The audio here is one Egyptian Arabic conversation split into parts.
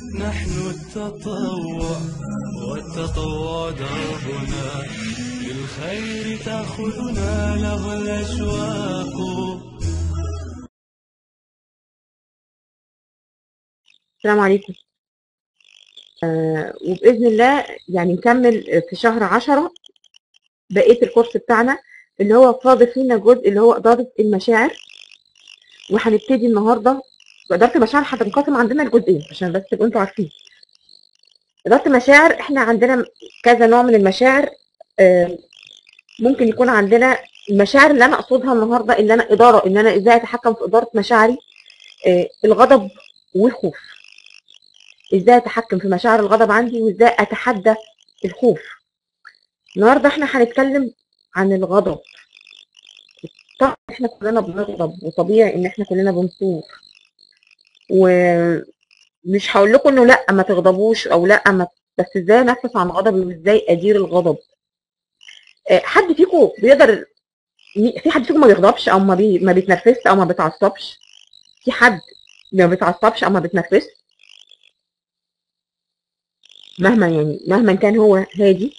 نحن التطوع والتطوع دربنا للخير تأخذنا له الأشواق السلام عليكم آه وبإذن الله يعني نكمل في شهر عشرة بقية الكورس بتاعنا اللي هو فاضل فينا جزء اللي هو إدارة المشاعر وهنبتدي النهاردة إدارة المشاعر هتنقسم عندنا لجزئين عشان بس تبقوا انتوا عارفين إدارة المشاعر احنا عندنا كذا نوع من المشاعر آه ممكن يكون عندنا المشاعر اللي انا اقصدها النهارده اللي انا اداره ان انا ازاي اتحكم في اداره مشاعري آه الغضب والخوف ازاي اتحكم في مشاعر الغضب عندي وازاي اتحدى الخوف النهارده احنا هنتكلم عن الغضب طبعا احنا كلنا بنغضب وطبيعي ان احنا كلنا بنثور ومش هقول لكم انه لا ما تغضبوش او لا ما بس ازاي انفس عن غضبي وازاي ادير الغضب آه، حد فيكم بيقدر مي- في حد فيكم ما بيغضبش او ما, بي... ما بيتنرفزش او ما بيتعصبش في حد ما بيتعصبش او ما بيتنرفزش مهما يعني مهما كان هو هادي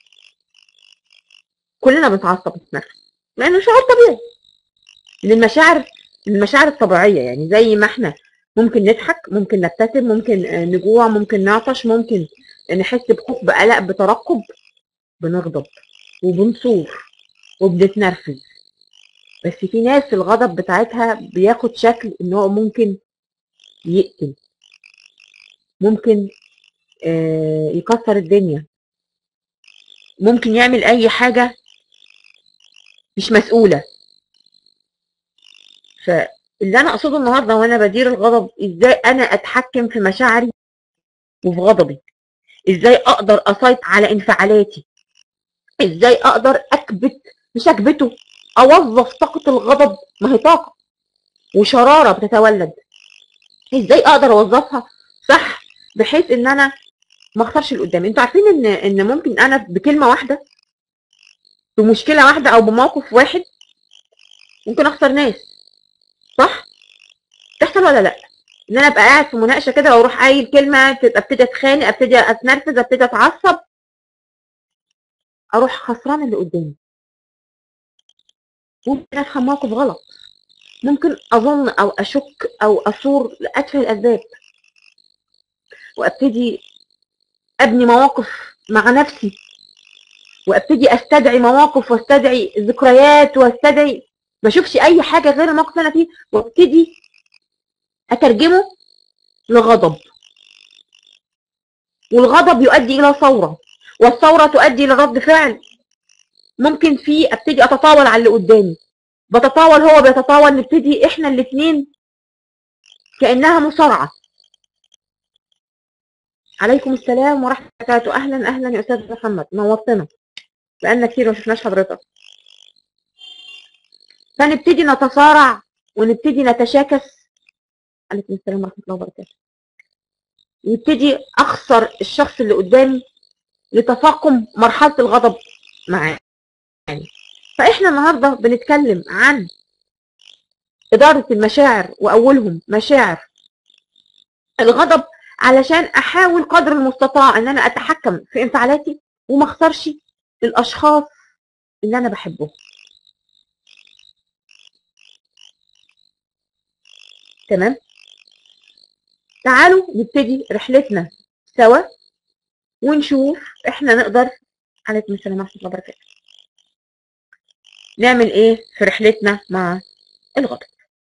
كلنا بنتعصب ونتنرفز لانه شعور طبيعي من المشاعر المشاعر الطبيعيه يعني زي ما احنا ممكن نضحك ممكن نبتسم ممكن آه، نجوع ممكن نعطش ممكن نحس بخوف بقلق بترقب بنغضب وبنصور وبنتنرفز بس في ناس الغضب بتاعتها بياخد شكل ان هو ممكن يقتل ممكن آه، يكسر الدنيا ممكن يعمل اي حاجة مش مسؤولة فاللي انا اقصده النهاردة وانا بدير الغضب ازاي انا اتحكم في مشاعري وفي غضبي ازاي اقدر اسيطر على انفعالاتي ازاي اقدر اكبت مش اكبته اوظف طاقة الغضب ما هي طاقة وشرارة بتتولد ازاي اقدر اوظفها صح بحيث ان انا ما اخسرش اللي قدامي انتوا عارفين ان ان ممكن انا بكلمه واحده بمشكله واحده او بموقف واحد ممكن اخسر ناس صح تحصل ولا لا ان انا ابقى قاعد في مناقشه كده واروح قايل كلمه تبقى ابتدي اتخانق ابتدي اتنرفز ابتدي اتعصب اروح خسران اللي قدامي ممكن افهم موقف غلط ممكن اظن او اشك او اثور لاتفه الاسباب وابتدي ابني مواقف مع نفسي وابتدي استدعي مواقف واستدعي ذكريات واستدعي ما اشوفش اي حاجه غير الموقف اللي انا فيه وابتدي اترجمه لغضب والغضب يؤدي الى ثوره والثوره تؤدي الى رد فعل ممكن فيه ابتدي اتطاول على اللي قدامي بتطاول هو بيتطاول نبتدي احنا الاثنين كانها مصارعه عليكم السلام ورحمه الله وبركاته اهلا اهلا يا استاذ محمد نورتنا بقالنا كتير ما شفناش حضرتك فنبتدي نتصارع ونبتدي نتشاكس عليكم السلام ورحمه الله وبركاته ويبتدي اخسر الشخص اللي قدامي لتفاقم مرحله الغضب معاه يعني فاحنا النهارده بنتكلم عن اداره المشاعر واولهم مشاعر الغضب علشان احاول قدر المستطاع ان انا اتحكم في انفعالاتي وما اخسرش الاشخاص اللي انا بحبهم تمام تعالوا نبتدي رحلتنا سوا ونشوف احنا نقدر عليكم السلام ورحمه الله وبركاته نعمل ايه في رحلتنا مع الغضب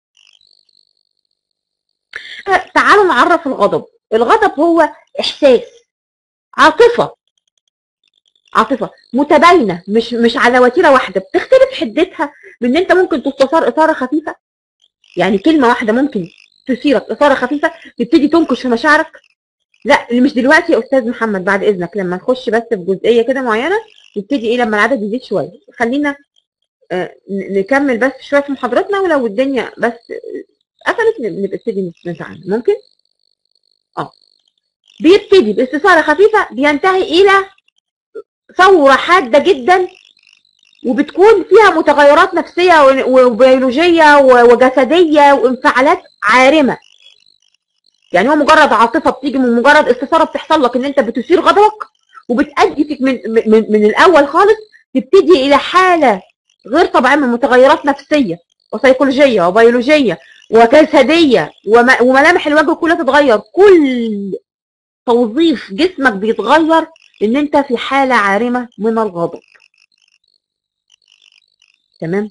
تعالوا نعرف الغضب الغضب هو احساس عاطفه عاطفه متباينه مش مش على وتيره واحده بتختلف حدتها من ان انت ممكن تستثار اثاره خفيفه يعني كلمه واحده ممكن تثيرك اثاره خفيفه تبتدي تنكش في مشاعرك لا مش دلوقتي يا استاذ محمد بعد اذنك لما نخش بس في جزئيه كده معينه نبتدي ايه لما العدد يزيد شويه خلينا آه ن- نكمل بس شويه في محاضرتنا ولو الدنيا بس قفلت نبقى نبتدي نتعامل ممكن اه بيبتدي باستثاره خفيفه بينتهي الى ثوره حاده جدا وبتكون فيها متغيرات نفسيه و- وبيولوجيه و- وجسديه وانفعالات عارمه يعني هو مجرد عاطفه بتيجي من مجرد استثاره بتحصل لك ان انت بتثير غضبك وبتأدي فيك من من من الاول خالص تبتدي الى حاله غير طبيعيه من متغيرات نفسيه وسيكولوجيه وبيولوجيه وجسديه وم- وملامح الوجه كلها تتغير كل توظيف جسمك بيتغير ان انت في حاله عارمه من الغضب تمام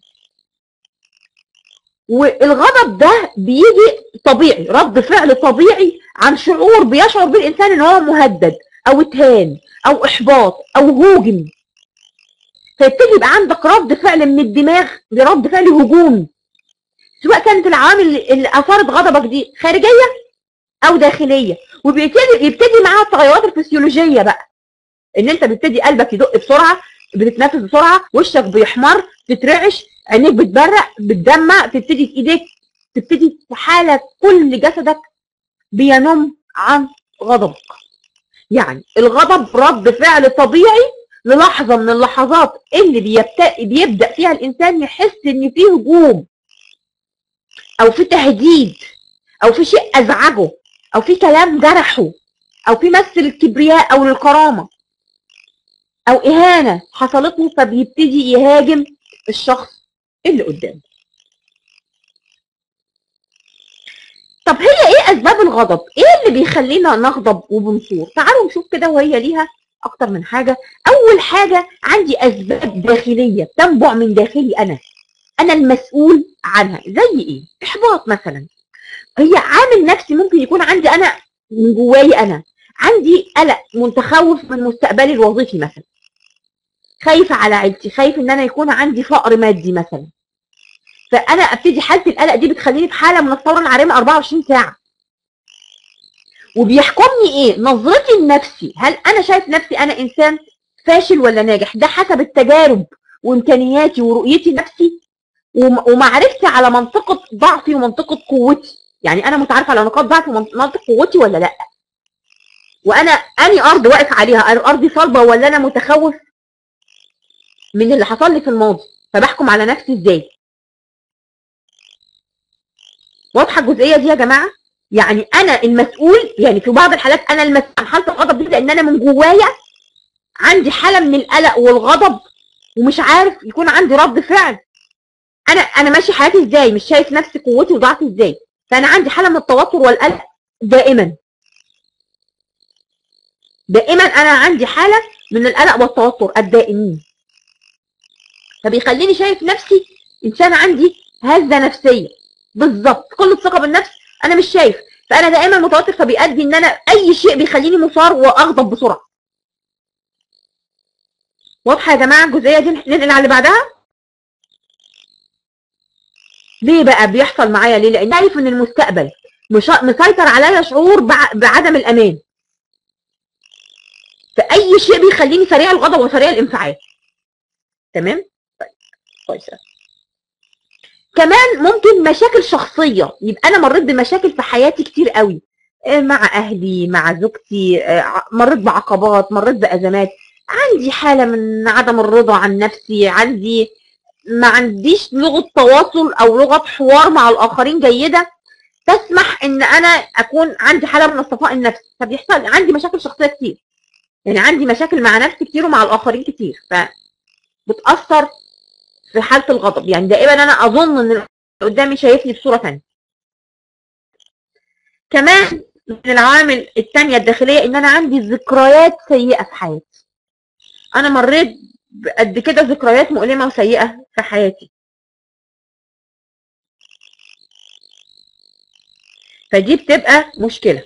والغضب ده بيجي طبيعي رد فعل طبيعي عن شعور بيشعر به الانسان ان هو مهدد او اتهان او احباط او هوجم فيبتدي يبقى عندك رد فعل من الدماغ برد فعل هجومي سواء كانت العوامل اللي اللي اثارت غضبك دي خارجيه او داخليه وبيبتدي يبتدي معاها التغيرات الفسيولوجيه بقى ان انت بتبتدي قلبك يدق بسرعه بتتنفس بسرعه وشك بيحمر تترعش عينيك بتبرق بتدمع تبتدي ايديك تبتدي في حاله كل جسدك بينم عن غضبك يعني الغضب رد فعل طبيعي للحظه من اللحظات اللي بيبت- بيبدا فيها الانسان يحس ان فيه هجوم او في تهديد او في شيء ازعجه او في كلام جرحه او في مس الكبرياء او الكرامه او اهانه حصلت له فبيبتدي يهاجم الشخص اللي قدامه طب هي ايه اسباب الغضب ايه اللي بيخلينا نغضب وبنثور تعالوا نشوف كده وهي ليها اكتر من حاجه اول حاجه عندي اسباب داخليه تنبع من داخلي انا انا المسؤول عنها زي ايه احباط مثلا هي عامل نفسي ممكن يكون عندي انا من جواي انا عندي قلق متخوف من مستقبلي الوظيفي مثلا خايفه على عيلتي خايف ان انا يكون عندي فقر مادي مثلا فانا ابتدي حاله القلق دي بتخليني في حاله من الثوره العارمه 24 ساعه وبيحكمني ايه نظرتي لنفسي هل انا شايف نفسي انا انسان فاشل ولا ناجح ده حسب التجارب وامكانياتي ورؤيتي لنفسي وم- ومعرفتي على منطقه ضعفي ومنطقه قوتي يعني انا متعرفه على نقاط ضعفي ومنطقه قوتي ولا لا وانا اني ارض واقف عليها أنا ارضي صلبه ولا انا متخوف من اللي حصل لي في الماضي فبحكم على نفسي ازاي واضحه الجزئيه دي يا جماعه يعني انا المسؤول يعني في بعض الحالات انا المسؤول عن حاله الغضب دي لان انا من جوايا عندي حاله من القلق والغضب ومش عارف يكون عندي رد فعل انا انا ماشي حياتي ازاي مش شايف نفسي قوتي وضعفي ازاي فانا عندي حاله من التوتر والقلق دائما دائما انا عندي حاله من القلق والتوتر الدائمين فبيخليني شايف نفسي انسان عندي هزه نفسيه بالظبط كل الثقه بالنفس انا مش شايف فانا دائما متوتر فبيؤدي ان انا اي شيء بيخليني مثار واغضب بسرعه واضحه يا جماعه الجزئيه دي ننقل على اللي بعدها ليه بقى بيحصل معايا ليه لان شايف ان المستقبل مش مسيطر عليا شعور بع- بعدم الامان فاي شيء بيخليني سريع الغضب وسريع الانفعال تمام طيب كويس أوي. كمان ممكن مشاكل شخصيه يبقى انا مريت بمشاكل في حياتي كتير قوي آه، مع اهلي مع زوجتي آه، ع- مريت بعقبات مريت بازمات عندي حاله من عدم الرضا عن نفسي عندي ما عنديش لغه تواصل او لغه حوار مع الاخرين جيده تسمح ان انا اكون عندي حاله من الصفاء النفسي فبيحصل عندي مشاكل شخصيه كتير يعني عندي مشاكل مع نفسي كتير ومع الاخرين كتير فبتاثر في حاله الغضب يعني دائما انا اظن ان اللي قدامي شايفني بصوره ثانيه كمان من العوامل الثانيه الداخليه ان انا عندي ذكريات سيئه في حياتي انا مريت قد كده ذكريات مؤلمه وسيئه في حياتي فدي بتبقى مشكله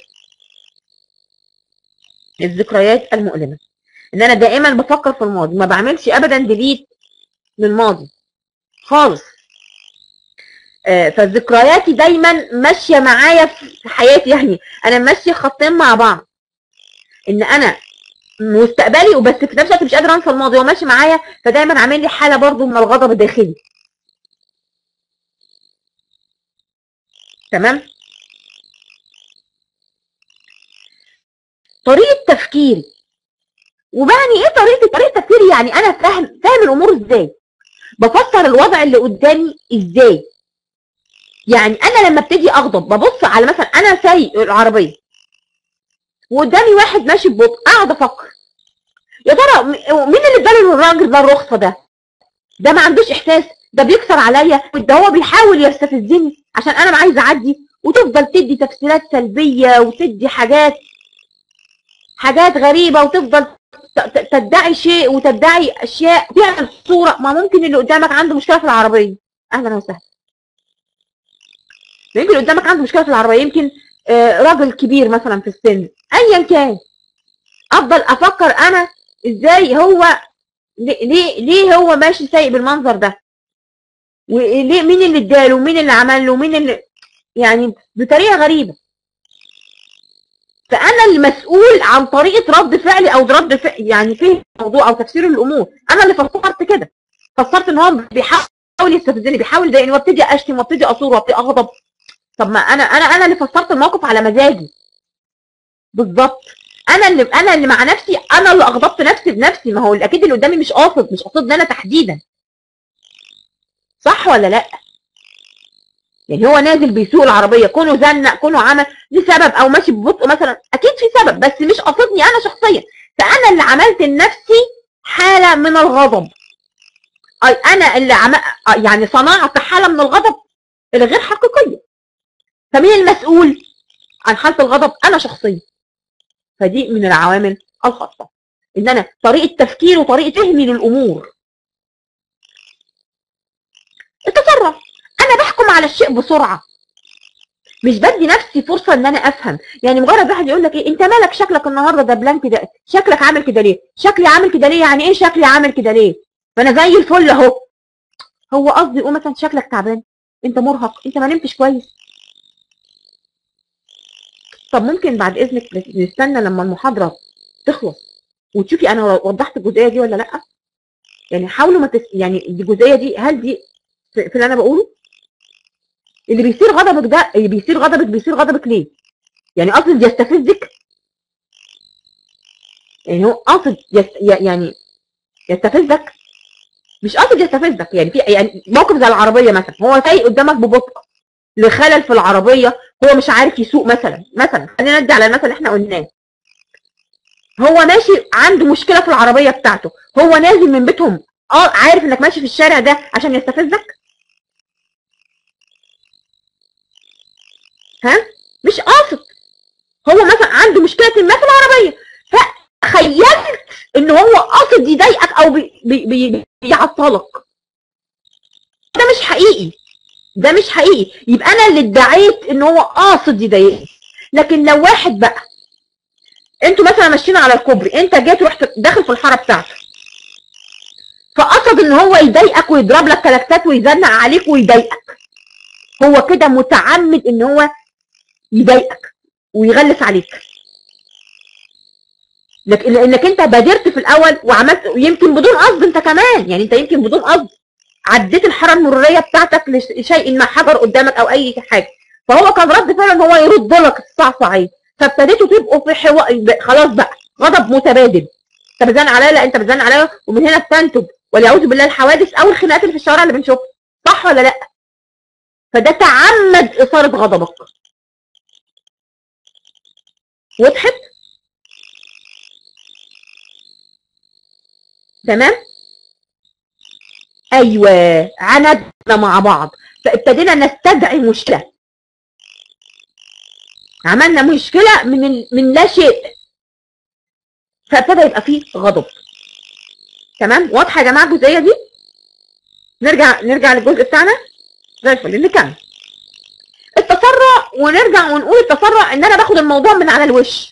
الذكريات المؤلمه ان انا دائما بفكر في الماضي ما بعملش ابدا ديليت للماضي خالص آه، فذكرياتي دايما ماشيه معايا في حياتي يعني انا ماشيه خطين مع بعض ان انا مستقبلي وبس في نفس الوقت مش قادره انسى الماضي هو ماشي معايا فدايما عامل لي حاله برضو من الغضب الداخلي تمام طريقه تفكيري وبعني ايه طريقه طريقه تفكيري يعني انا فاهم فاهم الامور ازاي بفسر الوضع اللي قدامي ازاي يعني انا لما ابتدي اغضب ببص على مثلا انا سايق العربيه وقدامي واحد ماشي ببطء اقعد افكر يا ترى م- مين اللي اداله الراجل ده الرخصه ده ده ما عندوش احساس ده بيكسر عليا ده هو بيحاول يستفزني عشان انا عايزه اعدي وتفضل تدي تفسيرات سلبيه وتدي حاجات حاجات غريبه وتفضل ت- ت- تدعي شيء وتدعي اشياء تعمل صوره ما ممكن اللي قدامك عنده مشكله في العربيه اهلا وسهلا يمكن اللي قدامك عنده مشكله في العربيه يمكن آه، راجل كبير مثلا في السن ايا كان افضل افكر انا ازاي هو ليه ليه ليه هو ماشي سايق بالمنظر ده وليه مين اللي اداله ومين اللي عمل له ومين اللي يعني بطريقه غريبه فانا المسؤول عن طريقه رد فعلي او رد فعل يعني فهم الموضوع او تفسير الامور انا اللي فسرت كده فسرت ان هو بيحاول يستفزني بيحاول يضايقني وابتدي اشتم وابتدي اصور وابتدي اغضب طب ما انا انا انا اللي فسرت الموقف على مزاجي بالظبط انا اللي انا اللي مع نفسي انا اللي اغضبت نفسي بنفسي ما هو اكيد اللي قدامي مش قاصد مش قاصدني انا تحديدا صح ولا لا يعني هو نازل بيسوق العربيه كونه زنق كونه عمل لسبب او ماشي ببطء مثلا اكيد في سبب بس مش قاصدني انا شخصيا فانا اللي عملت لنفسي حاله من الغضب اي انا اللي عم... يعني صنعت حاله من الغضب الغير حقيقيه فمين المسؤول عن حاله الغضب انا شخصيا فدي من العوامل الخاصه ان انا طريقه تفكيري وطريقه فهمي للامور التسرع انا بحكم على الشيء بسرعه مش بدي نفسي فرصه ان انا افهم يعني مجرد واحد يقول لك ايه انت مالك شكلك النهارده دبلان كده شكلك عامل كده ليه شكلي عامل كده ليه يعني ايه شكلي عامل كده ليه فانا زي الفل اهو هو قصدي يقول مثلا شكلك تعبان انت مرهق انت ما نمتش كويس طب ممكن بعد اذنك نستنى لما المحاضره تخلص وتشوفي انا وضحت الجزئيه دي ولا لا يعني حاولوا ما تس... يعني الجزئيه دي هل دي في في اللي انا بقوله اللي بيصير غضبك ده اللي بيصير غضبك بيصير غضبك ليه يعني قصد يستفزك يعني هو قاصد يست... يعني يستفزك مش قاصد يستفزك يعني في يعني موقف زي العربيه مثلا هو سايق قدامك ببطء لخلل في العربيه هو مش عارف يسوق مثلا مثلا خلينا ندي على المثل اللي احنا قلناه هو ماشي عنده مشكله في العربيه بتاعته هو نازل من بيتهم اه عارف انك ماشي في الشارع ده عشان يستفزك ها مش قاصد هو مثلا عنده مشكله ما في العربيه فخيلت ان هو قاصد يضايقك او بي بي بي بيعطلك ده مش حقيقي ده مش حقيقي يبقى انا اللي ادعيت ان هو قاصد يضايقني لكن لو واحد بقى انتوا مثلا ماشيين على الكوبري انت جيت رحت داخل في الحاره بتاعته فقصد ان هو يضايقك ويضرب لك كلاكسات ويزنق عليك ويضايقك هو كده متعمد ان هو يضايقك ويغلس عليك لكن لانك انت بادرت في الاول وعملت يمكن بدون قصد انت كمان يعني انت يمكن بدون قصد عديت الحاره المروريه بتاعتك لشيء ما حجر قدامك او اي حاجه فهو كان رد فعله ان هو يرد لك الصعصعيه فابتديتوا تبقوا في حوار خلاص بقى غضب متبادل انت بتزن عليا لا انت بتزن عليا ومن هنا بتنتج وليعوذ بالله الحوادث او الخناقات اللي في الشوارع اللي بنشوفها صح ولا لا فده تعمد اثاره غضبك وضحت تمام ايوه عندنا مع بعض فابتدينا نستدعي مشكله عملنا مشكله من ال... من لا شيء فابتدى يبقى فيه غضب تمام واضحه يا جماعه الجزئيه دي نرجع نرجع للجزء بتاعنا زي الفل نكمل التسرع ونرجع ونقول التسرع ان انا باخد الموضوع من على الوش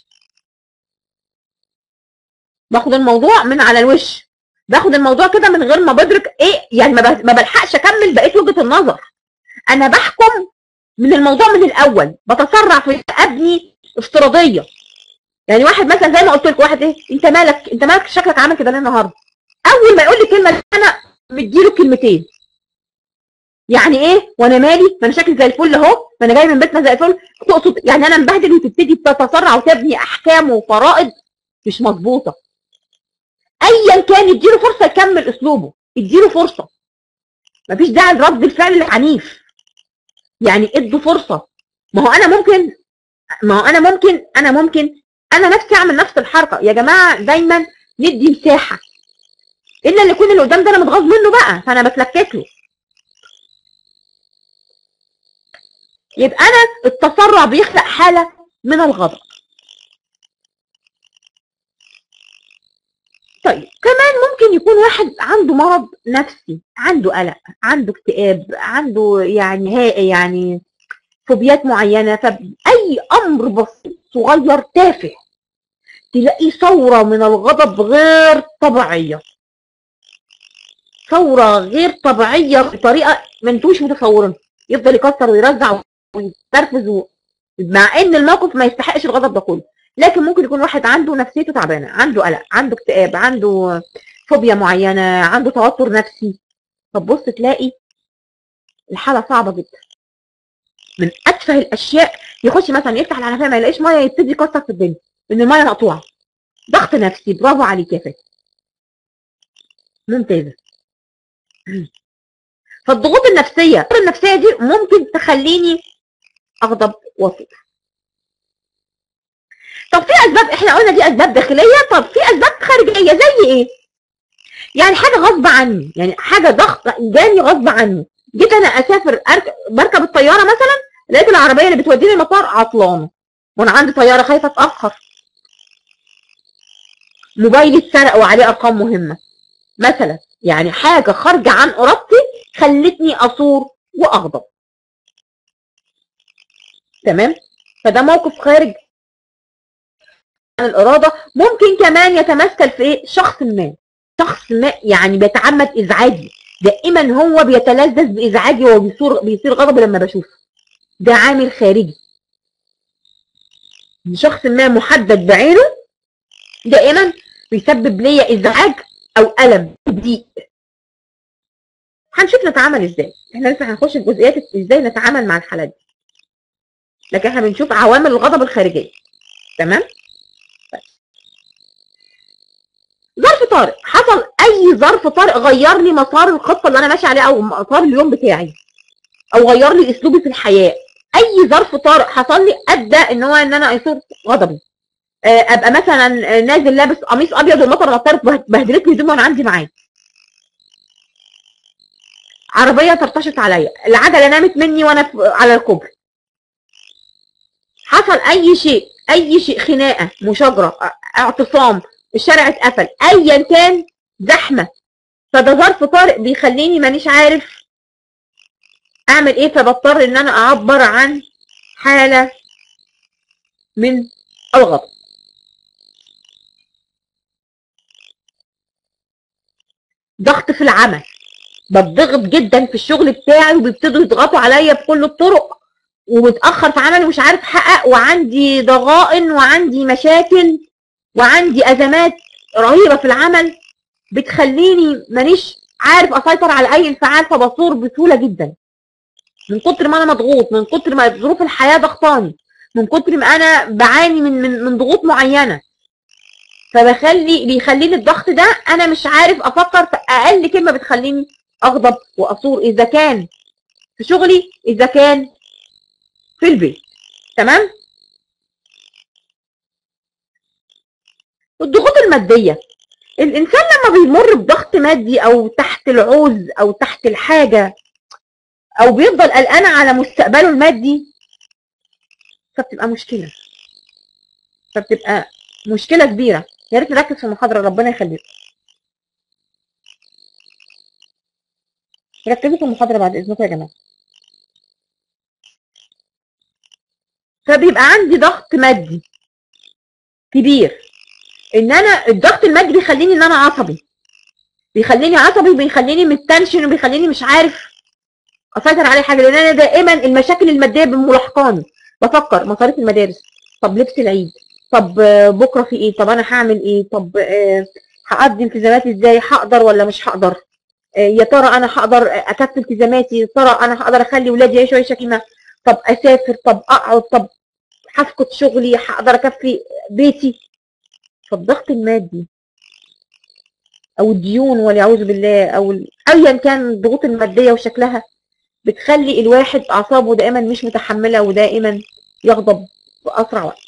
باخد الموضوع من على الوش باخد الموضوع كده من غير ما بدرك ايه يعني ما ما بلحقش اكمل بقيه وجهه النظر انا بحكم من الموضوع من الاول بتسرع في ابني افتراضيه يعني واحد مثلا زي ما قلت لك واحد ايه انت مالك انت مالك شكلك عامل كده ليه النهارده اول ما يقول لي كلمه انا مديله كلمتين يعني ايه وانا مالي ما انا شكلي زي الفل اهو ما انا جاي من بيتنا زي الفل تقصد يعني انا مبهدل وتبتدي تتسرع وتبني احكام وفرائض مش مظبوطه ايا كان اديله فرصه يكمل اسلوبه اديله فرصه مفيش داعي لرد الفعل العنيف يعني ادوا فرصه ما هو انا ممكن ما هو انا ممكن انا ممكن انا نفسي اعمل نفس الحركه يا جماعه دايما ندي مساحه الا اللي يكون اللي قدام ده انا متغاظ منه بقى فانا بتلكك له يبقى انا التسرع بيخلق حاله من الغضب طيب كمان ممكن يكون واحد عنده مرض نفسي عنده قلق عنده اكتئاب عنده يعني ها يعني فوبيات معينه فاي امر بسيط صغير تافه تلاقي ثوره من الغضب غير طبيعيه ثوره غير طبيعيه بطريقه ما انتوش متصورينها يفضل يكسر ويرزع ويسترفز و... مع ان الموقف ما يستحقش الغضب ده كله لكن ممكن يكون واحد عنده نفسيته تعبانه عنده قلق عنده اكتئاب عنده فوبيا معينه عنده توتر نفسي فتبص تلاقي الحاله صعبه جدا من اتفه الاشياء يخش مثلا يفتح الحنفيه ما يلاقيش ميه يبتدي يكسر في الدنيا ان الميه مقطوعه ضغط نفسي برافو عليك يا فاتن ممتازه فالضغوط النفسيه الضغوط النفسيه دي ممكن تخليني اغضب واصير طب في اسباب احنا قلنا دي اسباب داخليه طب في اسباب خارجيه زي ايه يعني حاجه غصب عني يعني حاجه ضغط جاني غصب عني جيت انا اسافر أرك... بركب الطياره مثلا لقيت العربيه اللي بتوديني المطار عطلانه وانا عندي طياره خايفه اتاخر موبايلي اتسرق وعليه ارقام مهمه مثلا يعني حاجه خارجه عن ارادتي خلتني اثور واغضب تمام فده موقف خارج عن الاراده ممكن كمان يتمثل في ايه شخص ما شخص ما يعني بيتعمد ازعاجي دائما هو بيتلذذ بازعاجي وبيصير بيصير غضب لما بشوفه ده عامل خارجي شخص ما محدد بعينه دائما بيسبب ليا ازعاج او الم ضيق هنشوف نتعامل ازاي احنا لسه هنخش في جزئيات ازاي نتعامل مع الحالات دي لكن احنا بنشوف عوامل الغضب الخارجيه تمام ظرف طارئ حصل اي ظرف طارئ غير لي مسار الخطه اللي انا ماشي عليها او مسار اليوم بتاعي او غير لي اسلوبي في الحياه اي ظرف طارئ حصل لي ادى ان هو ان انا يصير غضبي ابقى مثلا نازل لابس قميص ابيض والمطر نطرت بهدلت لي هدومي وانا عندي معايا عربيه طرطشت عليا العجله نامت مني وانا على الكوبري حصل اي شيء اي شيء خناقه مشاجره اعتصام الشارع اتقفل ايا كان زحمه فده ظرف طارئ بيخليني مانيش عارف اعمل ايه فبضطر ان انا اعبر عن حاله من الغضب ضغط في العمل بتضغط جدا في الشغل بتاعي وبيبتدوا يضغطوا عليا بكل الطرق ومتاخر في عملي ومش عارف احقق وعندي ضغائن وعندي مشاكل وعندي ازمات رهيبه في العمل بتخليني مانيش عارف اسيطر على اي انفعال فبصور بسهوله جدا من كتر ما انا مضغوط من كتر ما ظروف الحياه ضغطاني من كتر ما انا بعاني من من, من ضغوط معينه فبخلي بيخليني الضغط ده انا مش عارف افكر في اقل كلمه بتخليني اغضب واثور اذا كان في شغلي اذا كان في البيت تمام الضغوط الماديه الانسان لما بيمر بضغط مادي او تحت العوز او تحت الحاجه او بيفضل قلقان على مستقبله المادي فبتبقى مشكله فبتبقى مشكله كبيره يا ريت نركز في المحاضره ربنا يخليكم ركزوا في المحاضره بعد اذنكم يا جماعه فبيبقى عندي ضغط مادي كبير ان انا الضغط المادي بيخليني ان انا عصبي بيخليني عصبي وبيخليني متنشن وبيخليني مش عارف اسيطر على حاجه لان انا دائما المشاكل الماديه ملاحقاني بفكر مصاريف المدارس طب لبس العيد طب بكره في ايه طب انا هعمل ايه طب هقضي التزاماتي ازاي هقدر ولا مش هقدر يا ترى انا هقدر اكفي التزاماتي يا ترى انا هقدر اخلي ولادي يعيشوا عيشه كريمه طب اسافر طب اقعد طب هفقد شغلي هقدر اكفي بيتي فالضغط المادي او الديون والعياذ بالله او ايا كان الضغوط الماديه وشكلها بتخلي الواحد اعصابه دائما مش متحمله ودائما يغضب في اسرع وقت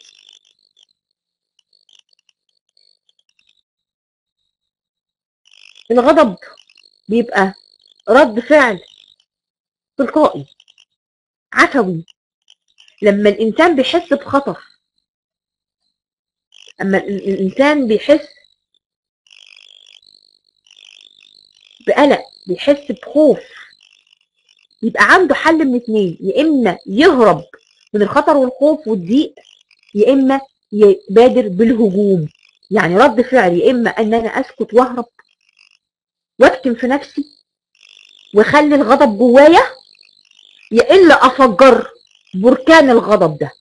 الغضب بيبقى رد فعل تلقائي عفوي لما الانسان بيحس بخطر اما ال- الانسان بيحس بقلق بيحس بخوف يبقى عنده حل من اتنين يا اما يهرب من الخطر والخوف والضيق يا اما يبادر بالهجوم يعني رد فعل يا اما ان انا اسكت واهرب واكتم في نفسي واخلي الغضب جوايا يا الا افجر بركان الغضب ده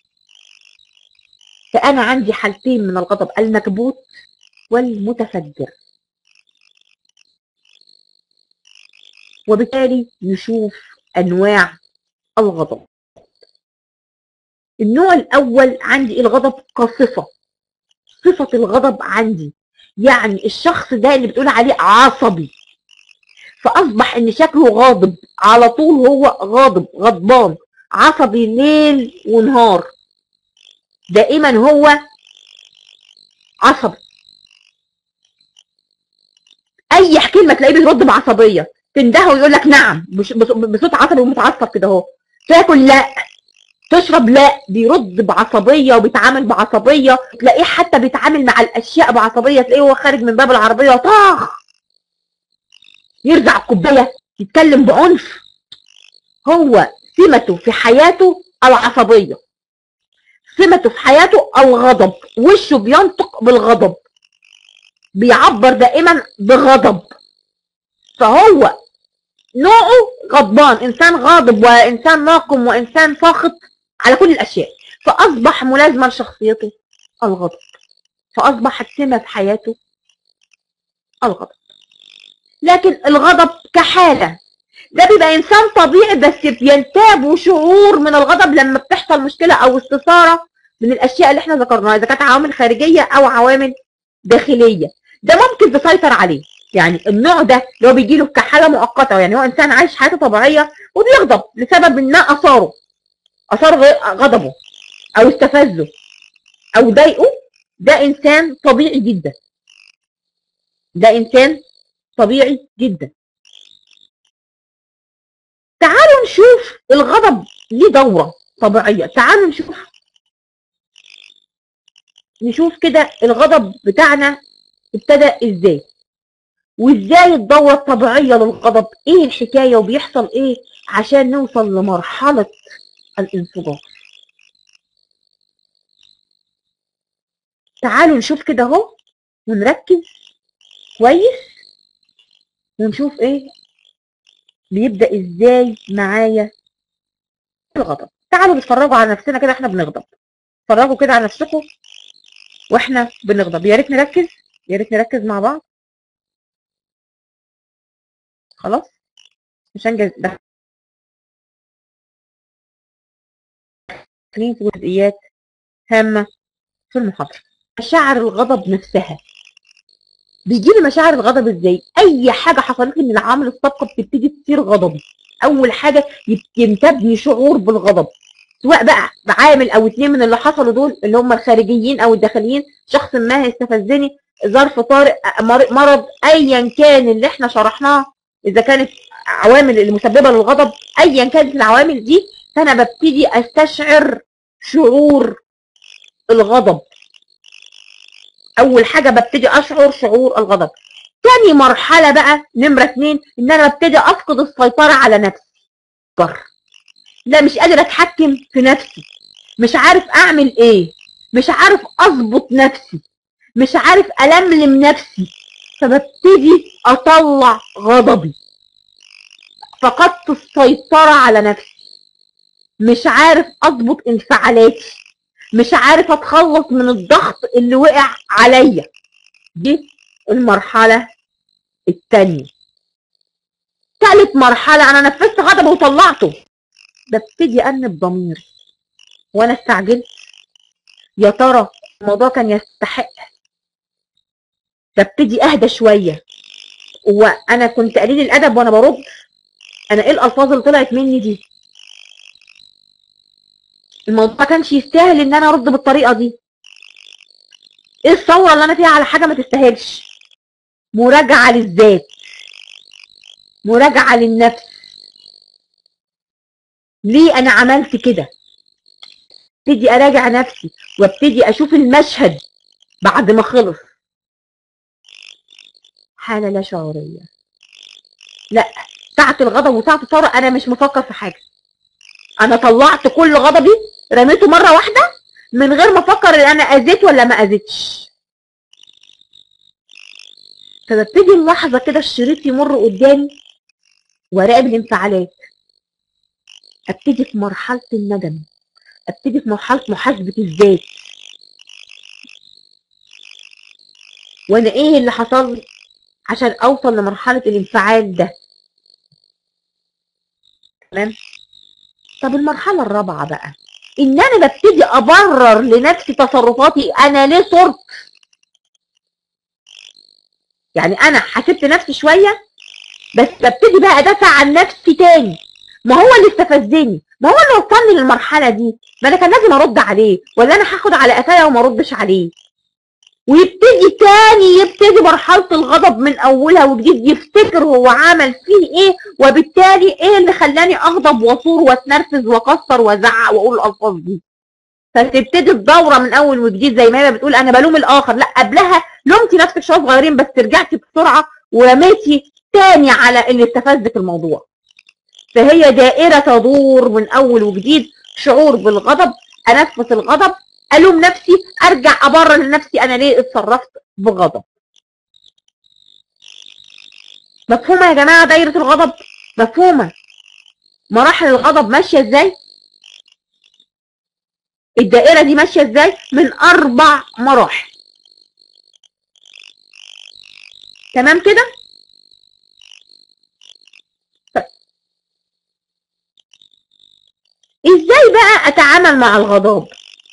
فانا عندي حالتين من الغضب المكبوت والمتفجر وبالتالي نشوف انواع الغضب النوع الاول عندي الغضب كصفه صفه الغضب عندي يعني الشخص ده اللي بتقول عليه عصبي فاصبح ان شكله غاضب على طول هو غاضب غضبان عصبي ليل ونهار دائما هو عصبي اي كلمه تلاقيه بيرد بعصبيه تندهه ويقول لك نعم بش- بص- بصوت عصبي ومتعصب كده اهو تاكل لا تشرب لا بيرد بعصبيه وبيتعامل بعصبيه تلاقيه حتى بيتعامل مع الاشياء بعصبيه تلاقيه هو خارج من باب العربيه طاخ يرزع الكوبايه يتكلم بعنف هو سمته في حياته العصبيه سمته في حياته الغضب وشه بينطق بالغضب بيعبر دائما بغضب فهو نوعه غضبان انسان غاضب وانسان ناقم وانسان ساخط على كل الاشياء فاصبح ملازمه لشخصيته الغضب فاصبحت سمه في حياته الغضب لكن الغضب كحاله ده بيبقى انسان طبيعي بس بينتابه شعور من الغضب لما بتحصل مشكله او استثاره من الاشياء اللي احنا ذكرناها اذا كانت عوامل خارجيه او عوامل داخليه ده ممكن تسيطر عليه يعني النوع ده اللي هو بيجي له كحاله مؤقته يعني هو انسان عايش حياته طبيعيه وبيغضب لسبب ما اثاره اثار غ- غضبه او استفزه او ضايقه ده انسان طبيعي جدا ده انسان طبيعي جدا تعالوا نشوف الغضب ليه دورة طبيعية تعالوا نشوف نشوف كده الغضب بتاعنا ابتدى ازاي وازاي الدورة الطبيعية للغضب ايه الحكاية وبيحصل ايه عشان نوصل لمرحلة الانفجار تعالوا نشوف كده اهو ونركز كويس ونشوف ايه بيبدأ ازاي معايا الغضب تعالوا نتفرجوا على نفسنا كده احنا بنغضب اتفرجوا كده على نفسكم واحنا بنغضب يا ريت نركز يا ريت نركز مع بعض خلاص مش هنجز داخلين في جزئيات هامة في المحاضرة مشاعر الغضب نفسها بيجي لي مشاعر الغضب ازاي اي حاجه حصلت لي من العوامل السابقه بتبتدي تصير غضبي اول حاجه يب- ينتابني شعور بالغضب سواء بقى بعامل او اتنين من اللي حصلوا دول اللي هم الخارجيين او الداخليين شخص ما استفزني ظرف طارئ مر- مرض ايا كان اللي احنا شرحناه اذا كانت عوامل المسببه للغضب ايا كانت العوامل دي فانا ببتدي استشعر شعور الغضب اول حاجه ببتدي اشعر شعور الغضب تاني مرحله بقى نمره اتنين ان انا ببتدي افقد السيطره على نفسي بر لا مش قادر اتحكم في نفسي مش عارف اعمل ايه مش عارف اظبط نفسي مش عارف الملم نفسي فببتدي اطلع غضبي فقدت السيطره على نفسي مش عارف اضبط انفعالاتي مش عارف اتخلص من الضغط اللي وقع عليا دي المرحلة التانية تالت مرحلة انا نفذت غضبي وطلعته ببتدي انب ضميري وانا استعجلت يا ترى الموضوع كان يستحق ببتدي اهدى شوية وانا كنت قليل الادب وانا برد انا ايه الالفاظ اللي طلعت مني دي الموضوع ما كانش يستاهل ان انا ارد بالطريقه دي ايه الثوره اللي انا فيها على حاجه ما تستاهلش مراجعه للذات مراجعه للنفس ليه انا عملت كده ابتدي اراجع نفسي وابتدي اشوف المشهد بعد ما خلص حاله لا شعوريه لا ساعه الغضب وساعه الثوره انا مش مفكر في حاجه انا طلعت كل غضبي رميته مره واحده من غير ما افكر ان انا اذيت ولا ما اذيتش فببتدي اللحظه كده الشريط يمر قدامي وراقب الانفعالات ابتدي في مرحله الندم ابتدي في مرحله محاسبه الذات وانا ايه اللي حصل لي عشان اوصل لمرحله الانفعال ده تمام طب المرحله الرابعه بقى ان انا ببتدي ابرر لنفسي تصرفاتي انا ليه صرت يعني انا حاسبت نفسي شويه بس ببتدي بقى ادافع عن نفسي تاني ما هو اللي استفزني ما هو اللي وصلني للمرحله دي ما انا كان لازم ارد عليه ولا انا هاخد على قفايا وما اردش عليه ويبتدي تاني يبتدي مرحله الغضب من اولها وجديد يفتكر هو عمل فيه ايه وبالتالي ايه اللي خلاني اغضب واثور واتنرفز واكسر وازعق واقول الالفاظ دي فتبتدي الدوره من اول وجديد زي ما هي بتقول انا بلوم الاخر لا قبلها لومتي نفسك شويه صغيرين بس رجعتي بسرعه ورميتي تاني على اللي استفزك الموضوع فهي دائره تدور من اول وجديد شعور بالغضب انفس الغضب الوم نفسي ارجع ابرر لنفسي انا ليه اتصرفت بغضب مفهومه يا جماعه دايره الغضب مفهومه مراحل الغضب ماشيه ازاي الدائره دي ماشيه ازاي من اربع مراحل تمام كده طيب. ازاي بقى اتعامل مع الغضب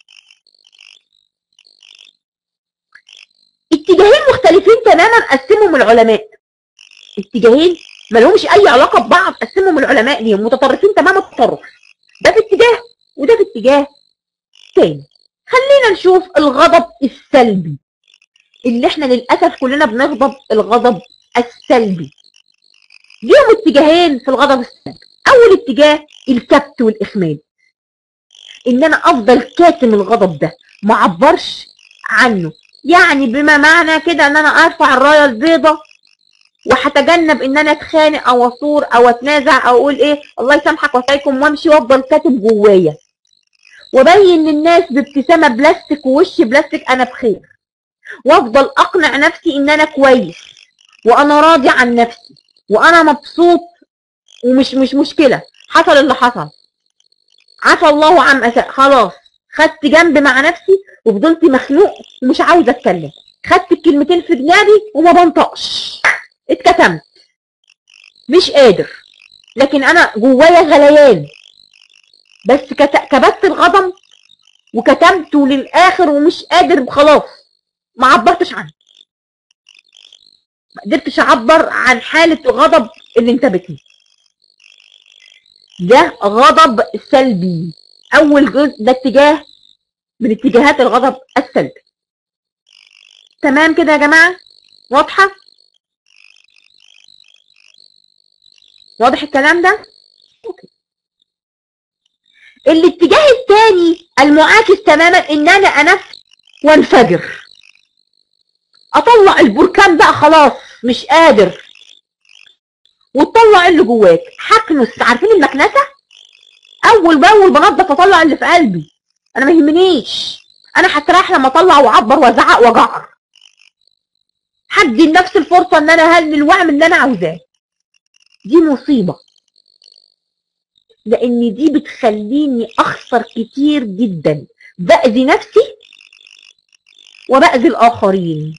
اتجاهين مختلفين تماما قسمهم العلماء اتجاهين ما لهمش اي علاقه ببعض قسمهم العلماء ليهم متطرفين تمام التطرف ده في اتجاه وده في اتجاه تاني خلينا نشوف الغضب السلبي اللي احنا للاسف كلنا بنغضب الغضب السلبي ليهم اتجاهين في الغضب السلبي اول اتجاه الكبت والاخماد ان انا افضل كاتم الغضب ده ما اعبرش عنه يعني بما معنى كده ان انا ارفع الرايه البيضاء وهتجنب ان انا اتخانق او اثور او اتنازع او اقول ايه الله يسامحك وسايكم وامشي وافضل كاتب جوايا وابين للناس بابتسامه بلاستيك ووش بلاستيك انا بخير وافضل اقنع نفسي ان انا كويس وانا راضي عن نفسي وانا مبسوط ومش مش مشكله حصل اللي حصل عفى الله عن اساء خلاص خدت جنب مع نفسي وفضلت مخنوق ومش عاوزه اتكلم خدت الكلمتين في جنابي وما بنطقش اتكتمت مش قادر لكن انا جوايا غليان بس كت- كبت الغضب وكتمته للاخر ومش قادر خلاص ما عبرتش عنه ما قدرتش اعبر عن حاله الغضب اللي انتابتني ده غضب سلبي اول جزء ده اتجاه من اتجاهات الغضب السلبي تمام كده يا جماعه واضحه واضح الكلام ده اوكي الاتجاه الثاني المعاكس تماما ان انا انفس وانفجر اطلع البركان بقى خلاص مش قادر وتطلع اللي جواك هكنس عارفين المكنسه اول باول بنضف اطلع اللي في قلبي انا ما يهمنيش انا هستريح لما اطلع واعبر وازعق واجعر هدي لنفسي الفرصه ان انا اهلل واعمل اللي انا عاوزاه دي مصيبه لان دي بتخليني اخسر كتير جدا باذي نفسي وباذي الاخرين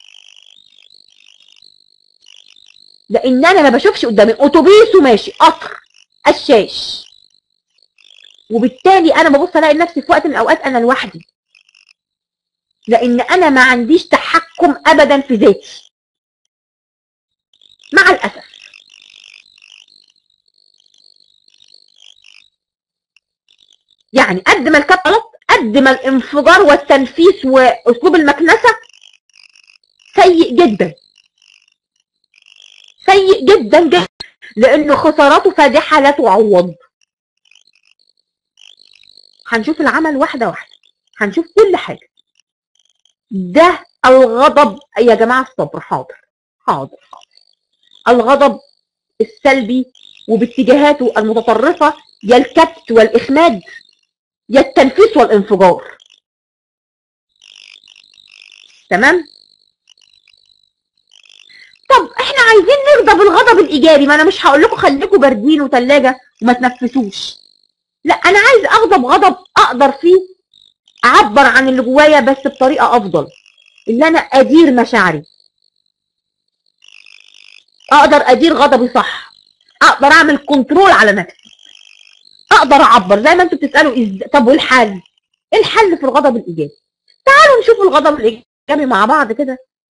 لان انا ما بشوفش قدامي اتوبيس وماشي قطر قشاش وبالتالي انا ببص الاقي نفسي في وقت من الاوقات انا لوحدي لان انا ما عنديش تحكم ابدا في ذاتي مع الاسف يعني قد ما الكبت غلط قد ما الانفجار والتنفيس واسلوب المكنسه سيء جدا سيء جدا جدا لانه خساراته فادحه لا تعوض هنشوف العمل واحده واحده هنشوف كل حاجه ده الغضب يا جماعه الصبر حاضر حاضر حاضر الغضب السلبي وباتجاهاته المتطرفه يا الكبت والاخماد يا التنفيس والانفجار تمام طب احنا عايزين نرضى بالغضب الايجابي ما انا مش هقول لكم خليكم باردين وثلاجه وما تنفسوش لا انا عايز اغضب غضب اقدر فيه اعبر عن اللي جوايا بس بطريقه افضل ان انا ادير مشاعري اقدر ادير غضبي صح اقدر اعمل كنترول على نفسي اقدر اعبر زي ما انتوا بتسالوا إز... طب والحل ايه الحل في الغضب الايجابي تعالوا نشوف الغضب الايجابي مع بعض كده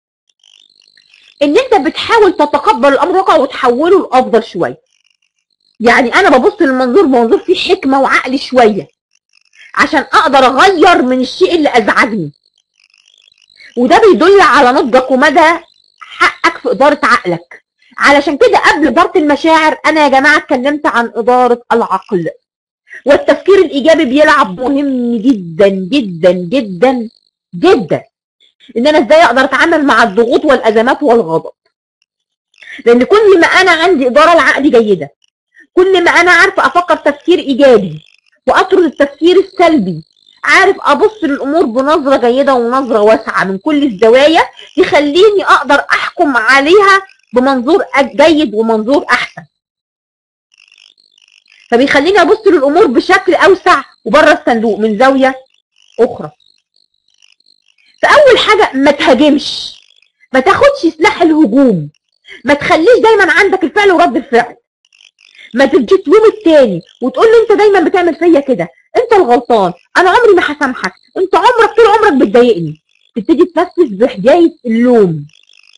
ان انت بتحاول تتقبل الامر الواقع وتحوله لافضل شويه يعني انا ببص للمنظور بمنظور فيه حكمه وعقل شويه عشان اقدر اغير من الشيء اللي ازعجني وده بيدل على نضجك ومدى حقك في اداره عقلك علشان كده قبل اداره المشاعر انا يا جماعه اتكلمت عن اداره العقل والتفكير الايجابي بيلعب مهم جدا جدا جدا جدا ان انا ازاي اقدر اتعامل مع الضغوط والازمات والغضب لان كل ما انا عندي اداره العقل جيده كل ما انا عارفه افكر تفكير ايجابي واطرد التفكير السلبي عارف ابص للامور بنظره جيده ونظره واسعه من كل الزوايا يخليني اقدر احكم عليها بمنظور جيد ومنظور احسن فبيخليني ابص للامور بشكل اوسع وبره الصندوق من زاويه اخرى فاول حاجه ما تهاجمش ما تاخدش سلاح الهجوم ما تخليش دايما عندك الفعل ورد الفعل ما تجي تلوم التاني وتقول له انت دايما بتعمل فيا كده انت الغلطان انا عمري ما هسامحك انت عمرك طول عمرك بتضايقني تبتدي تنفذ بحجايه اللوم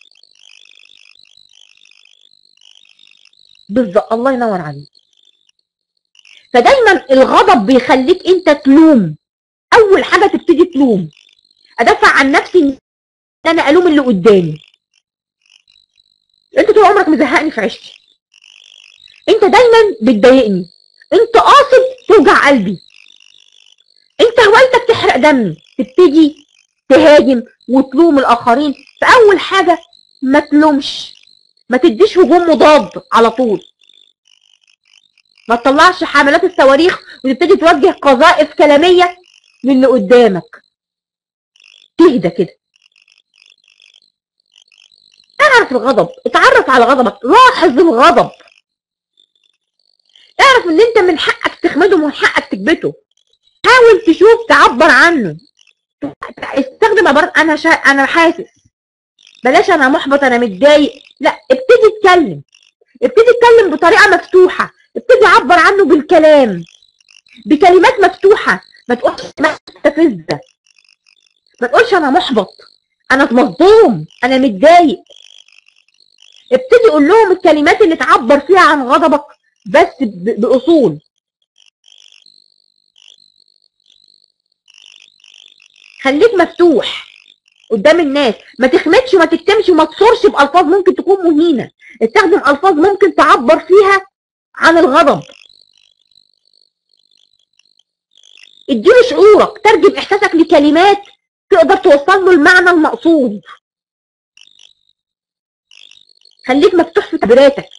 بالظبط الله ينور عليك فدايما الغضب بيخليك انت تلوم اول حاجه تبتدي تلوم ادافع عن نفسي ان انا الوم اللي قدامي انت طول عمرك مزهقني في عيشتي انت دايما بتضايقني انت قاصد توجع قلبي انت هوايتك تحرق دمي تبتدي تهاجم وتلوم الاخرين فاول حاجه ما تلومش ما تديش هجوم مضاد على طول ما تطلعش حملات الصواريخ وتبتدي توجه قذائف كلاميه للي قدامك تهدى كده اعرف الغضب اتعرف على غضبك لاحظ الغضب اعرف ان انت من حقك تخمده ومن حقك تكبته حاول تشوف تعبر عنه استخدم عبارات انا شا... انا حاسس بلاش انا محبط انا متضايق لا ابتدي اتكلم ابتدي اتكلم بطريقه مفتوحه ابتدي عبر عنه بالكلام بكلمات مفتوحه ما تقولش مستفزه ما تقولش انا محبط انا مصدوم انا متضايق ابتدي قول لهم الكلمات اللي تعبر فيها عن غضبك بس باصول خليك مفتوح قدام الناس ما تخمدش وما تكتمش وما تصورش بالفاظ ممكن تكون مهينه استخدم الفاظ ممكن تعبر فيها عن الغضب اديله شعورك ترجم احساسك لكلمات تقدر توصل له المعنى المقصود خليك مفتوح في تعبيراتك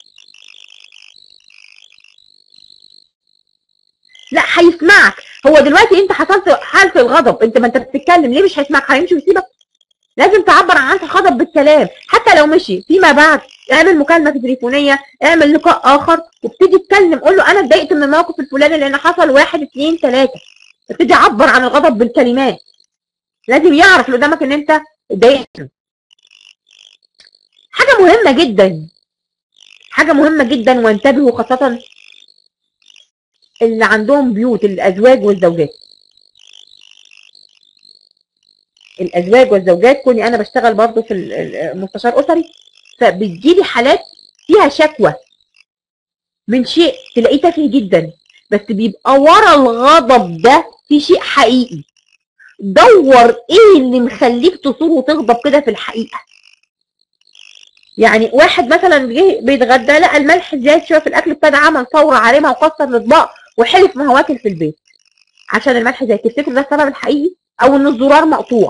لا هيسمعك هو دلوقتي انت حصلت حالة الغضب انت ما انت بتتكلم ليه مش هيسمعك هيمشي ويسيبك لازم تعبر عن الغضب بالكلام حتى لو مشي فيما بعد اعمل مكالمه تليفونيه اعمل لقاء اخر وابتدي اتكلم قول له انا اتضايقت من الموقف الفلاني لان حصل واحد اثنين ثلاثه ابتدي عبر عن الغضب بالكلمات لازم يعرف اللي قدامك ان انت اتضايقت حاجه مهمه جدا حاجه مهمه جدا وانتبهوا خاصه اللي عندهم بيوت الازواج والزوجات الازواج والزوجات كوني انا بشتغل برضو في المستشار اسري فبتجيلي حالات فيها شكوى من شيء تلاقيه تافه جدا بس بيبقى ورا الغضب ده في شيء حقيقي دور ايه اللي مخليك تصور وتغضب كده في الحقيقه يعني واحد مثلا جه بيتغدى لقى الملح زاد شويه في الاكل ابتدى عمل ثوره عارمه وكسر الاطباق وحلف ما هو واكل في البيت عشان الملح زاد تفتكر ده السبب الحقيقي او ان الزرار مقطوع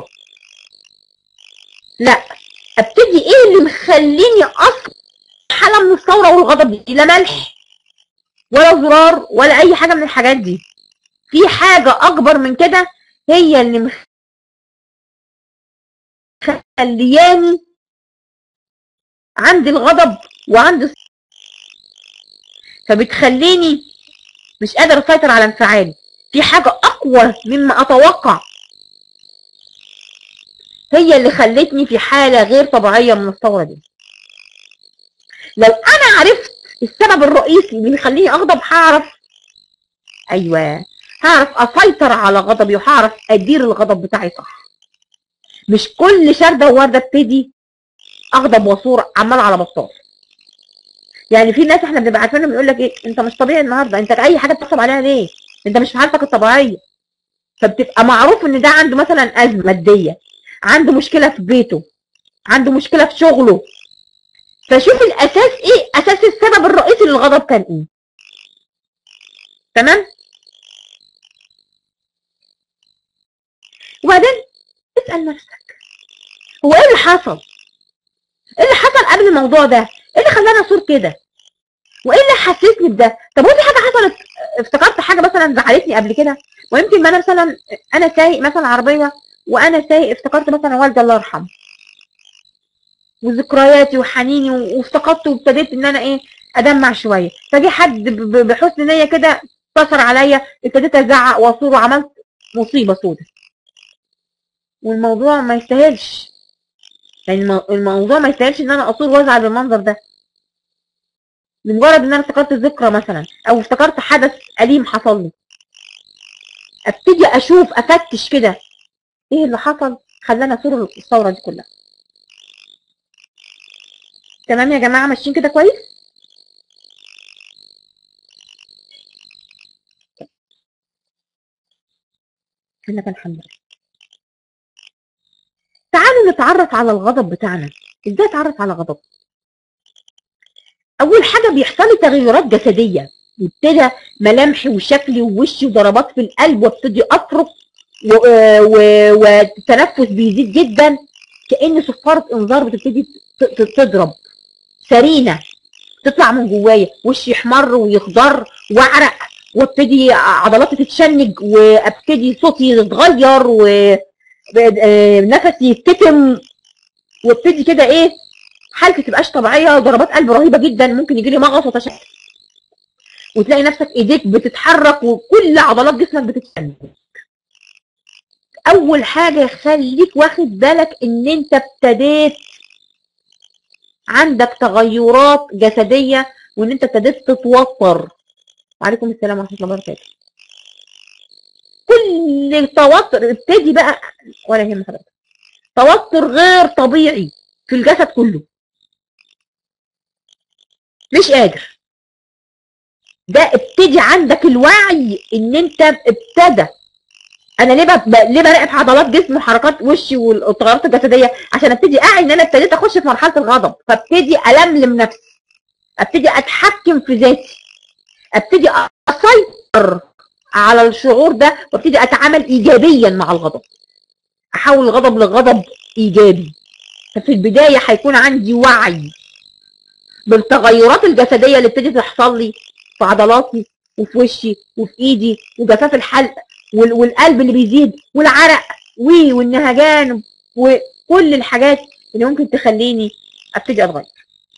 لا ابتدي ايه اللي مخليني اصلا حاله من الثوره والغضب دي لا ملح ولا زرار ولا اي حاجه من الحاجات دي في حاجه اكبر من كده هي اللي مخلياني عندي الغضب وعندي فبتخليني مش قادر اسيطر على انفعالي في حاجه اقوى مما اتوقع هي اللي خلتني في حاله غير طبيعيه من الثوره دي لو انا عرفت السبب الرئيسي اللي بيخليني اغضب هعرف ايوه هعرف اسيطر على غضبي وهعرف ادير الغضب بتاعي صح مش كل شرده وورده ابتدي اغضب واثور عمال على بطال يعني في ناس احنا بنبقى عارفينهم يقول لك ايه انت مش طبيعي النهارده انت اي حاجه بتحسب عليها ليه انت مش في حالتك الطبيعيه فبتبقى معروف ان ده عنده مثلا ازمه ماديه عنده مشكله في بيته عنده مشكله في شغله فشوف الاساس ايه اساس السبب الرئيسي للغضب كان ايه تمام وبعدين اسال نفسك هو ايه اللي حصل ايه اللي حصل قبل الموضوع ده ايه اللي خلاني اصور كده وايه اللي حسسني بده طب هو في حاجه حصلت افتكرت حاجه مثلا زعلتني قبل كده ويمكن ما انا مثلا انا سايق مثلا عربيه وانا سايق افتكرت مثلا والدي الله يرحمه وذكرياتي وحنيني وافتقدت وابتديت ان انا ايه ادمع شويه فجي حد بحسن نيه كده اتصل عليا ابتديت ازعق واصور وعملت مصيبه سودة والموضوع ما يستاهلش يعني الموضوع ما يستاهلش ان انا اصور وازعل بالمنظر ده لمجرد ان انا افتكرت ذكرى مثلا او افتكرت حدث اليم حصل لي ابتدي اشوف افتش كده ايه اللي حصل خلاني اصور الثوره دي كلها تمام يا جماعه ماشيين كده كويس لك الحمد لله تعالوا نتعرف على الغضب بتاعنا ازاي اتعرف على غضب اول حاجه بيحصل لي تغيرات جسديه يبتدى ملامحي وشكلي ووشي وضربات في القلب وابتدي اصرخ والتنفس بيزيد جدا كان صفاره انذار بتبتدي تضرب سرينه تطلع من جوايا وشي يحمر ويخضر واعرق وابتدي عضلاتي تتشنج وابتدي صوتي يتغير ونفسي يتكتم وابتدي كده ايه حالتي تبقاش طبيعيه ضربات قلب رهيبه جدا ممكن يجي لي مغص وتشنج وتلاقي نفسك ايديك بتتحرك وكل عضلات جسمك بتتشنج اول حاجه يخليك واخد بالك ان انت ابتديت عندك تغيرات جسديه وان انت ابتديت تتوتر وعليكم السلام ورحمه الله وبركاته كل توتر ابتدي بقى ولا يهم حضرتك توتر غير طبيعي في الجسد كله مش قادر ده ابتدي عندك الوعي ان انت ابتدى انا ليه ب... ليه براقب عضلات جسمي وحركات وشي والتغيرات الجسديه عشان ابتدي اعي ان انا ابتديت اخش في مرحله الغضب فابتدي الملم نفسي ابتدي اتحكم في ذاتي ابتدي اسيطر على الشعور ده وابتدي اتعامل ايجابيا مع الغضب احول الغضب لغضب ايجابي ففي البدايه هيكون عندي وعي بالتغيرات الجسديه اللي ابتدت تحصل لي في عضلاتي وفي وشي وفي ايدي وجفاف الحلق والقلب اللي بيزيد والعرق والنهجان وكل الحاجات اللي ممكن تخليني ابتدي اتغير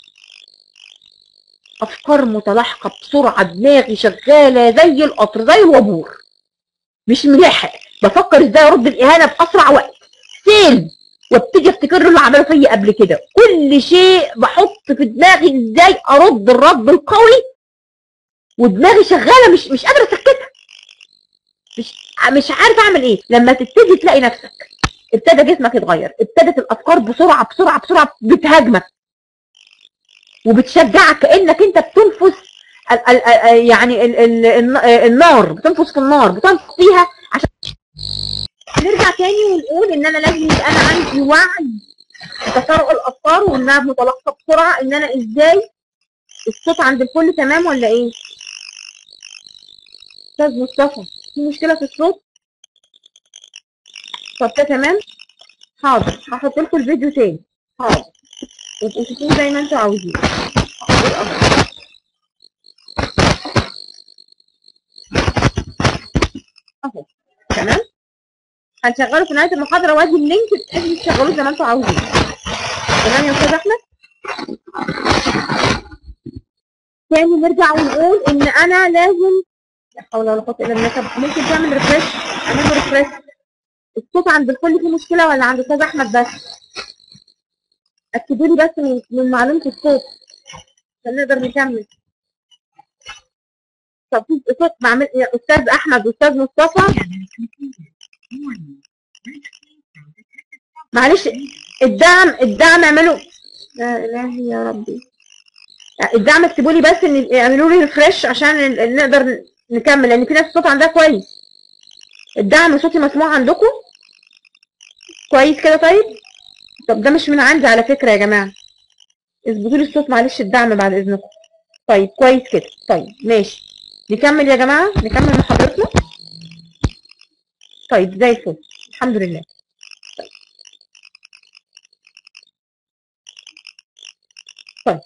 افكار متلاحقه بسرعه دماغي شغاله زي القطر زي الوابور مش ملاحق بفكر ازاي ارد الاهانه في اسرع وقت سيل وابتدي افتكر له اللي عمله فيا قبل كده كل شيء بحط في دماغي ازاي ارد الرد القوي ودماغي شغاله مش مش قادره اسكتها مش مش عارف اعمل ايه لما تبتدي تلاقي نفسك ابتدى جسمك يتغير ابتدت الافكار بسرعه بسرعه بسرعه بتهاجمك وبتشجعك كانك انت بتنفس ال ال ال يعني ال ال الن- النار بتنفخ في النار بتنفخ فيها عشان نرجع تاني ونقول ان انا لازم يبقى انا عندي وعي بتفرق الافكار وانها متلقى بسرعه ان انا ازاي الصوت عند الكل تمام ولا ايه؟ استاذ مصطفى في مشكله في الصوت؟ طب ده تمام؟ حاضر هحط لكم الفيديو تاني حاضر وابقوا شوفوه زي ما انتوا عاوزين اهو تمام هنشغله في نهايه المحاضره وادي اللينك بحيث تشغلوه زي ما انتوا عاوزين تمام يا استاذ احمد تاني نرجع ونقول ان انا لازم لا حول ولا قوه الا بالله طب ممكن تعمل ريفرش اعمل له ريفرش الصوت عند الكل فيه مشكله ولا عند استاذ احمد بس اكدوا لي بس من, من معلومه الصوت عشان نقدر نكمل طب في صوت بعمل يا استاذ احمد واستاذ مصطفى معلش الدعم الدعم اعملوا لا الهي يا ربي الدعم اكتبوا لي بس ان اعملوا لي ريفرش عشان ال- ال- نقدر نكمل لان في ناس الصوت عندها كويس الدعم صوتي مسموع عندكم كويس كده طيب طب ده مش من عندي على فكره يا جماعه اظبطوا لي الصوت معلش الدعم بعد اذنكم طيب كويس كده طيب ماشي نكمل يا جماعه نكمل محاضرتنا طيب زي الفل الحمد لله طيب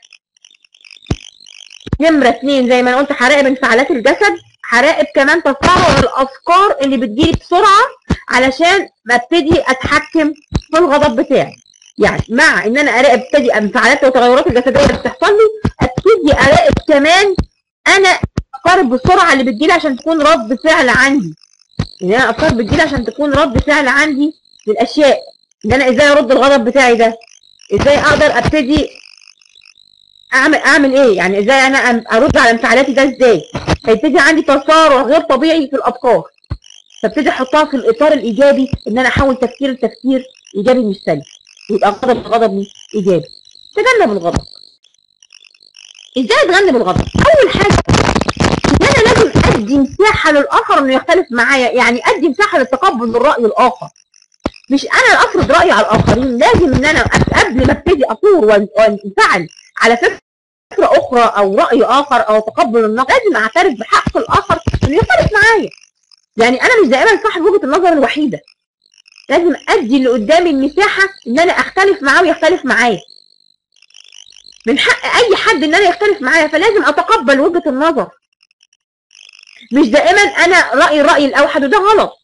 نمرة اتنين زي ما انا قلت هراقب انفعالات الجسد هراقب كمان تفاعل الافكار اللي بتجيلي بسرعة علشان ابتدي اتحكم في الغضب بتاعي يعني مع ان انا اراقب ابتدي انفعالات والتغيرات الجسدية اللي بتحصل لي ابتدي اراقب كمان انا افكار بسرعة اللي بتجيلي عشان تكون رد فعل عندي ان انا افكار بتجيلي عشان تكون رد فعل عندي للاشياء ان انا ازاي ارد الغضب بتاعي ده ازاي اقدر ابتدي اعمل اعمل ايه يعني ازاي انا أم- ارد على انفعالاتي ده ازاي هيبتدي عندي تسارع غير طبيعي في الافكار فابتدي احطها في الاطار الايجابي ان انا احول تفكير لتفكير ايجابي مش سلبي يبقى غضب غضب ايجابي تجنب الغضب ازاي اتجنب الغضب اول حاجه ان انا لازم ادي مساحه للاخر انه يختلف معايا يعني ادي مساحه لتقبل الراي الاخر مش انا اللي افرض رايي على الاخرين لازم ان انا قبل ما ابتدي اثور وان- وانفعل على فكره اخرى او راي اخر او تقبل النقد لازم اعترف بحق الاخر انه يختلف معايا يعني انا مش دائما صاحب وجهه النظر الوحيده لازم ادي اللي قدامي المساحه ان انا اختلف معاه ويختلف معايا من حق اي حد ان انا يختلف معايا فلازم اتقبل وجهه النظر مش دائما انا رايي الراي الاوحد وده غلط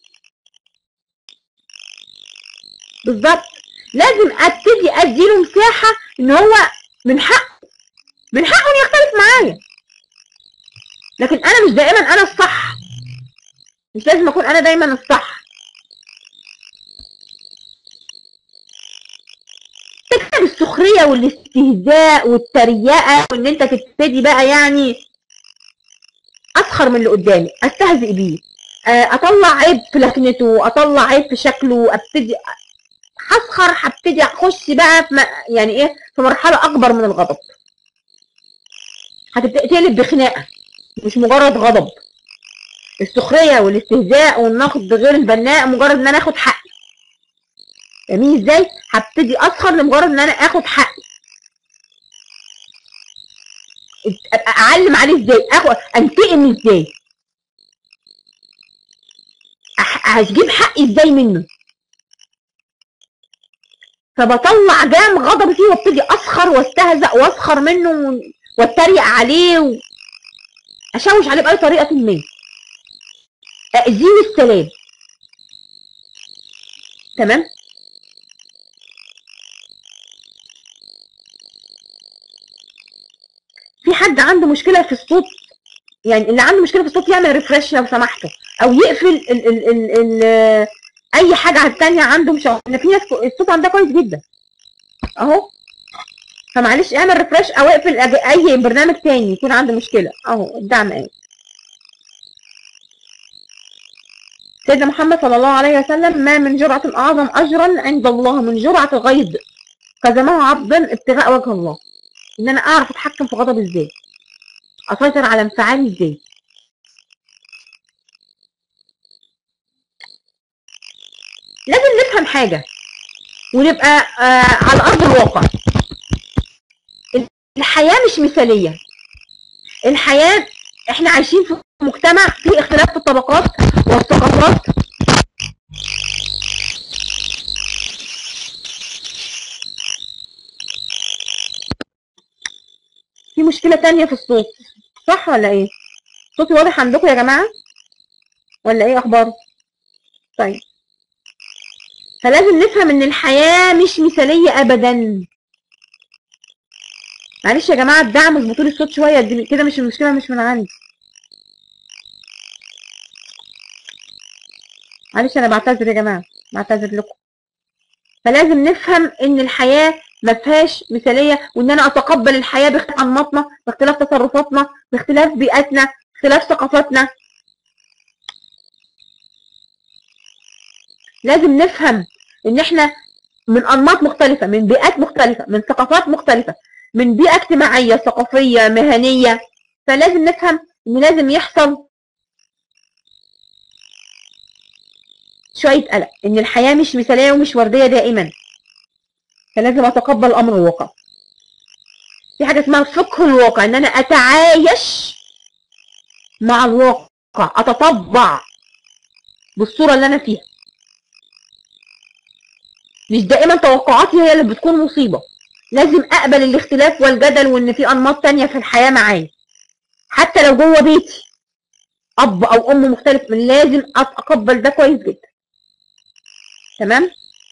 بالظبط لازم ابتدي اديله مساحه ان هو من حقه من حقه انه يختلف معايا لكن انا مش دائما انا الصح مش لازم اكون انا دايما الصح تكتب السخريه والاستهزاء والتريقه وان انت تبتدي بقى يعني اسخر من اللي قدامي استهزئ بيه آه، اطلع عيب في لكنته اطلع عيب في شكله ابتدي هسخر هبتدي اخش بقى في م- يعني ايه في مرحله اكبر من الغضب هتبتدي تقلب بخناقه مش مجرد غضب السخريه والاستهزاء والنقد غير البناء مجرد ان انا اخد حقي جميل ازاي هبتدي اسخر لمجرد ان انا اخد حقي أبقى اعلم عليه ازاي اخد انتقم ازاي أح- هجيب حقي ازاي منه فبطلع جام غضبي فيه وابتدي اسخر واستهزأ واسخر منه و- واتريق عليه و... اشوش عليه باي طريقه ما اذيه السلام تمام في حد عنده مشكله في الصوت يعني اللي عنده مشكله في الصوت يعمل ريفرش لو سمحتوا او يقفل ال ال ال ال اي حاجه على الثانيه عنده مش ان في ناس الصوت عندها كويس جدا اهو فمعلش اعمل ريفرش او اقفل أج- اي برنامج تاني يكون عنده مشكله اهو الدعم اهي سيدنا محمد صلى الله عليه وسلم ما من جرعة أعظم أجرا عند الله من جرعة غيظ كزمه عبدا ابتغاء وجه الله إن أنا أعرف أتحكم في غضبي إزاي اسيطر على انفعالي ازاي لازم نفهم حاجه ونبقى آه على ارض الواقع الحياه مش مثاليه الحياه احنا عايشين في مجتمع فيه اختلاف في الطبقات والثقافات في مشكلة تانية في الصوت صح ولا ايه؟ صوتي واضح عندكم يا جماعة؟ ولا ايه اخباره؟ طيب فلازم نفهم ان الحياة مش مثالية ابدا معلش يا جماعة الدعم اظبطوا لي الصوت شوية دي كده مش المشكلة مش من عندي معلش انا بعتذر يا جماعة بعتذر لكم فلازم نفهم ان الحياة ما فيهاش مثاليه وان انا اتقبل الحياه باختلاف انماطنا باختلاف تصرفاتنا باختلاف بيئاتنا باختلاف ثقافاتنا لازم نفهم ان احنا من انماط مختلفه من بيئات مختلفه من ثقافات مختلفه من بيئه اجتماعيه ثقافيه مهنيه فلازم نفهم ان لازم يحصل شويه قلق ان الحياه مش مثاليه ومش ورديه دائما فلازم اتقبل امر الواقع في حاجه اسمها فقه الواقع ان انا اتعايش مع الواقع اتطبع بالصوره اللي انا فيها مش دائما توقعاتي هي اللي بتكون مصيبه لازم اقبل الاختلاف والجدل وان في انماط تانية في الحياه معايا حتى لو جوه بيتي اب او ام مختلف من لازم اتقبل ده كويس جدا تمام